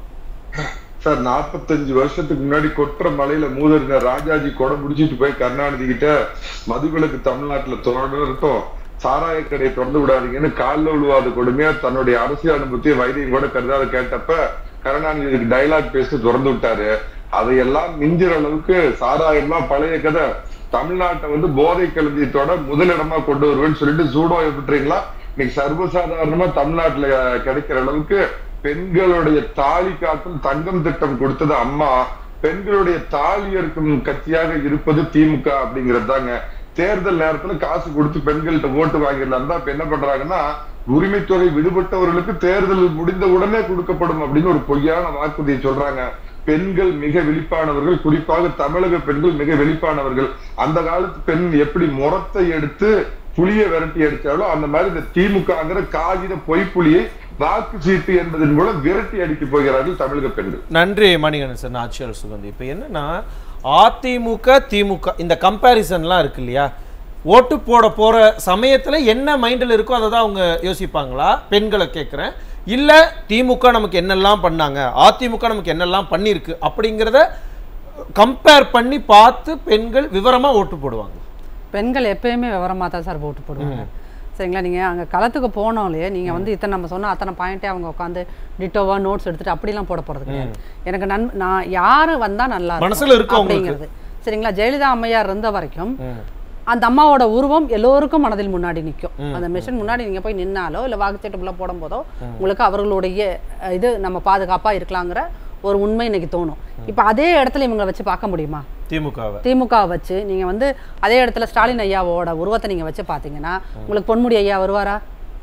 சார் நாற்பத்தஞ்சு வருஷத்துக்கு முன்னாடி கொற்ற மலையில மூதறிஞ ராஜாஜி கொடை முடிச்சிட்டு போய் கருணாநிதி கிட்ட மதுவிலக்கு தமிழ்நாட்டுல தொடரட்டும் சாராய கடையை திறந்து விடாதீங்கன்னு காலில் விழுவாத கொடுமையா தன்னுடைய அரசியல் அனுபவத்தையும் வைத்தியம் கூட கருதாத கேட்டப்ப கருணாநிதி இதுக்கு டைலாக் பேசி திறந்து விட்டாரு அதையெல்லாம் மிஞ்சுற அளவுக்கு சாராயம்லாம் பழைய கதை தமிழ்நாட்டை வந்து போதை களஞ்சியத்தோட முதலிடமா கொண்டு வருவேன்னு சொல்லிட்டு ஜூடோ விட்டுறீங்களா இன்னைக்கு சர்வசாதாரணமா தமிழ்நாட்டுல கிடைக்கிற அளவுக்கு பெண்களுடைய தாலி காக்கும் தங்கம் திட்டம் கொடுத்தது அம்மா பெண்களுடைய தாலி இருக்கும் கட்சியாக இருப்பது திமுக அப்படிங்கிறது தாங்க தேர்தல் நேரத்துல காசு கொடுத்து பெண்கள்கிட்ட ஓட்டு வாங்கிடலாம் தான் இப்ப என்ன பண்றாங்கன்னா உரிமை தொகை விடுபட்டவர்களுக்கு தேர்தல் முடிந்த உடனே கொடுக்கப்படும் அப்படின்னு ஒரு பொய்யான வாக்குறுதியை சொல்றாங்க பெண்கள் மிக விழிப்பானவர்கள் குறிப்பாக தமிழக பெண்கள் மிக வெளிப்பானவர்கள் அந்த காலத்து பெண் எப்படி முறத்தை எடுத்து புலியை விரட்டி அடிச்சாலோ அந்த மாதிரி இந்த திமுகங்கிற காகித பொய்ப்புலியை வாக்கு சீட்டு என்பதன் மூலம் விரட்டி அடிக்க போகிறார்கள் தமிழக பெண்கள் நன்றி மணிகண்டன் சார் ஆட்சியாளர் சுகந்தி இப்போ என்னன்னா அதிமுக திமுக இந்த கம்பேரிசன்லாம் இருக்கு இல்லையா ஓட்டு போட போற சமயத்துல என்ன மைண்டில் இருக்கோ அதை தான் அவங்க யோசிப்பாங்களா பெண்களை கேட்குறேன் இல்ல திமுக நமக்கு என்னெல்லாம் பண்ணாங்க அதிமுக நமக்கு என்னெல்லாம் பண்ணியிருக்கு அப்படிங்கிறத கம்பேர் பண்ணி பார்த்து பெண்கள் விவரமா ஓட்டு போடுவாங்க பெண்கள் எப்பயுமே விவரமாக தான் சார் ஓட்டு போடுவாங்க சரிங்களா நீங்கள் அங்கே களத்துக்கு போனாலே நீங்கள் வந்து இத்தனை நம்ம சொன்ன அத்தனை பாயிண்ட்டே அவங்க உட்காந்து டிட்டோவா நோட்ஸ் எடுத்துட்டு அப்படிலாம் போட போகிறது கிடையாது எனக்கு நன் நான் யார் வந்தால் நல்லா இருக்கும் மனசுல இருக்கு அவங்களுக்கு. அப்படிங்கிறது சரிங்களா ஜெயலலிதா அம்மையார் இருந்த வரைக்கும் அந்த அம்மாவோட உருவம் எல்லோருக்கும் மனதில் முன்னாடி நிற்கும் அந்த மிஷின் முன்னாடி நீங்கள் போய் நின்னாலோ இல்லை வாக்குச்சீட்டுக்குள்ளே போடும்போதோ உங்களுக்கு அவர்களுடைய அஹ், இது நம்ம பாதுகாப்பாக இருக்கலாங்கிற ஒரு உண்மை இன்னைக்கு தோணும் இப்போ அதே இடத்துல இவங்களை வச்சு பார்க்க முடியுமா திமுகவை திமுக வச்சு நீங்க வந்து அதே இடத்துல ஸ்டாலின் ஐயாவோட உருவத்தை நீங்க வச்சு பாத்தீங்கன்னா உங்களுக்கு பொன்முடி ஐயா வருவாரா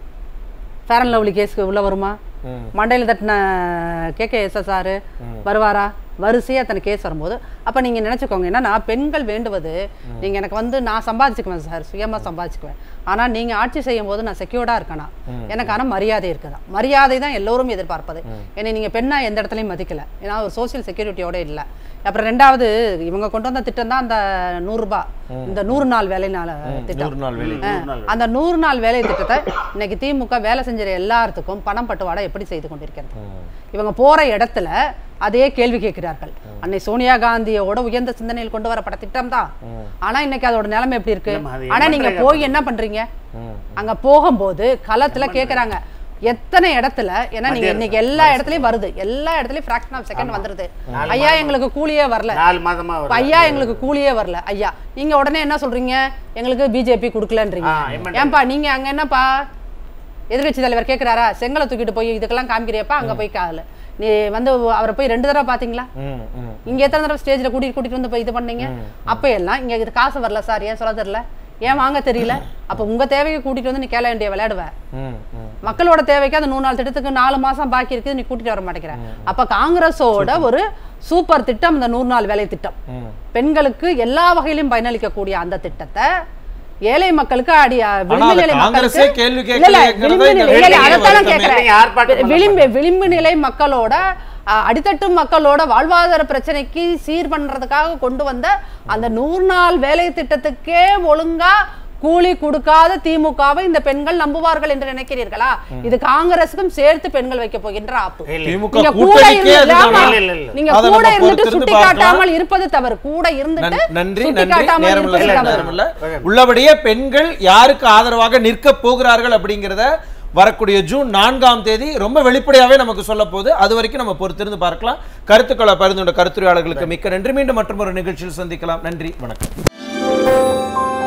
ஃபேர் அண்ட் லவ்லி கேஸ்க்கு உள்ள வருமா மண்டையில தட்டின கே கே எஸ்எஸ்ஆர் வருவாரா வரிசையா அத்தனை கேஸ் வரும்போது அப்ப நீங்க நினைச்சுக்கோங்க என்னன்னா பெண்கள் வேண்டுவது நீங்க எனக்கு வந்து நான் சம்பாதிச்சுக்குவேன் சார் சுயமா சம்பாதிச்சுக்குவேன் ஆனா நீங்க ஆட்சி செய்யும் போது நான் செக்யூர்டா இருக்கேனா எனக்கு ஆனா மரியாதை இருக்குதா மரியாதை தான் எல்லோரும் எதிர்பார்ப்பது என்னை நீங்க பெண்ணா எந்த இடத்துலயும் மதிக்கல ஏன்னா ஒரு சோசியல் செக்யூரிட்டியோட இல்ல அப்புறம் ரெண்டாவது இவங்க கொண்டு வந்த திட்டம் தான் அந்த நூறு ரூபாய் இந்த நூறு நாள் வேலை நாள் திட்டம் நூறு நாள் வேலை ஆ, அந்த நூறு நாள் வேலை திட்டத்தை இன்னைக்கு திமுக வேலை செஞ்ச எல்லாத்துக்கும் பணம் பட்டுவாடா எப்படி செய்து கொண்டிருக்கிறது இவங்க போற இடத்துல அதே கேள்வி கேட்கிறார்கள் அன்னை சோனியா காந்தியோட உயர்ந்த சிந்தனையில் கொண்டு வரப்பட்ட திட்டம் தான் ஆனா இன்னைக்கு அதோட நிலைமை எப்படி இருக்கு இல்லம்மா, அது ஆனா நீங்க ஏமாற்ற போய் என்ன பண்றீங்க அங்க போகும்போது களத்துல கேக்குறாங்க எத்தனை இடத்துல ஏன்னா நீங்க இன்னைக்கு எல்லா இடத்துலயும் வருது எல்லா இடத்துலயும் ஃபிராக்ஷன் ஆஃப் செகண்ட் வந்துருது ஐயா எங்களுக்கு கூலியே வரல நாலு மாதமா இப்ப வருது. ஐயா எங்களுக்கு கூலியே வரல ஐயா நீங்க உடனே என்ன சொல்றீங்க எங்களுக்கு பிஜேபி கொடுக்கலன்றீங்க ஆ, எம்எல்ஏ. ஏன்பா நீங்க அங்க என்னப்பா எதிர்க்கட்சி தலைவர் கேக்குறாரா செங்கலை தூக்கிட்டு போய் இதுக்கெல்லாம் காமிக்கிறியப்பா அங்க போய் கால நீ வந்து அவரை போய் ரெண்டு தடவை பாத்தீங்களா ம், ம். இங்க எத்தனை தடவை ஸ்டேஜ்ல கூட்டிட்டு கூட்டிட்டு வந்து போய் இது பண்ணீங்க அப்ப எல்லாம் இங்க இது காசு வரல சார் ஏன் சொல்ல தெரியல ஏன் வாங்க தெரியல அப்ப உங்க தேவைக்கு கூட்டிட்டு வந்து நீ கேள வேண்டிய விளையாடுவ ம், ம். மக்களோட தேவைக்கு அந்த நூறு நாள் திட்டத்துக்கு நாலு மாசம் பாக்கி இருக்குது நீ கூட்டிட்டு வர மாட்டேங்கிற அப்ப காங்கிரஸோட ஒரு சூப்பர் திட்டம் இந்த நூறு நாள் வேலை திட்டம் பெண்களுக்கு எல்லா வகையிலும் பயனளிக்கக்கூடிய அந்த திட்டத்தை ஏழை மக்களுக்கு அடி விளிம்பு அதை நிலை காங்கிரஸே மக்களுக்கு கேள்வி இல்ல, இல்ல, கேட்கலைங்கிறத விளிம்பு இந்த நிலை- இல்ல, இல்ல, வேலையை அதைத்தான் நான் வருத்தமே. கேட்கிறேன். நீங்க ஆர்ப்பாட்டம் பண்ண விளிம்பு விளிம்பு நிலை மக்களோட அஹ், அடித்தட்டு மக்களோட வாழ்வாதார பிரச்சனைக்கு சீர் பண்றதுக்காக கொண்டு வந்த அந்த நூறு நாள் வேலை திட்டத்துக்கே ஒழுங்கா கூலி கொடுக்காத திமுகவை இந்த பெண்கள் நம்புவார்கள் என்று நினைக்கிறீர்களா இது காங்கிரசுக்கும் சேர்த்து பெண்கள் வைக்க போகின்ற ஆப்பு திமுக நீங்க கூட கூட்டணிக்கே இருந்து- அதுதான் ஆமா. இல்ல, இல்ல, இல்ல. நீங்க அதை கூட நம்ம இருந்துட்டு பொறுத்திருந்து சுட்டி பார்க்கலாம். காட்டாமல் இருப்பது தவறு கூட இருந்துட்டு நன்- நன்றி சுட்டி நன்றி காட்டாமல் நேரமில்ல இருப்பது சார், தவறு நேரமில்ல உள்ளபடியே பெண்கள் யாருக்கு ஆதரவாக நிற்க போகிறார்கள் அப்படிங்கிறத வரக்கூடிய ஜூன் நான்காம் தேதி ரொம்ப வெளிப்படையாவே நமக்கு சொல்ல போகுது அது வரைக்கும் நம்ம பொறுத்திருந்து பார்க்கலாம் கருத்துக்களை பரிந்துள்ள கருத்துரையாளர்களுக்கு மிக்க நன்றி மீண்டும் மற்றொரு நிகழ்ச்சியில் சந்திக்கலாம் நன்றி வணக்கம்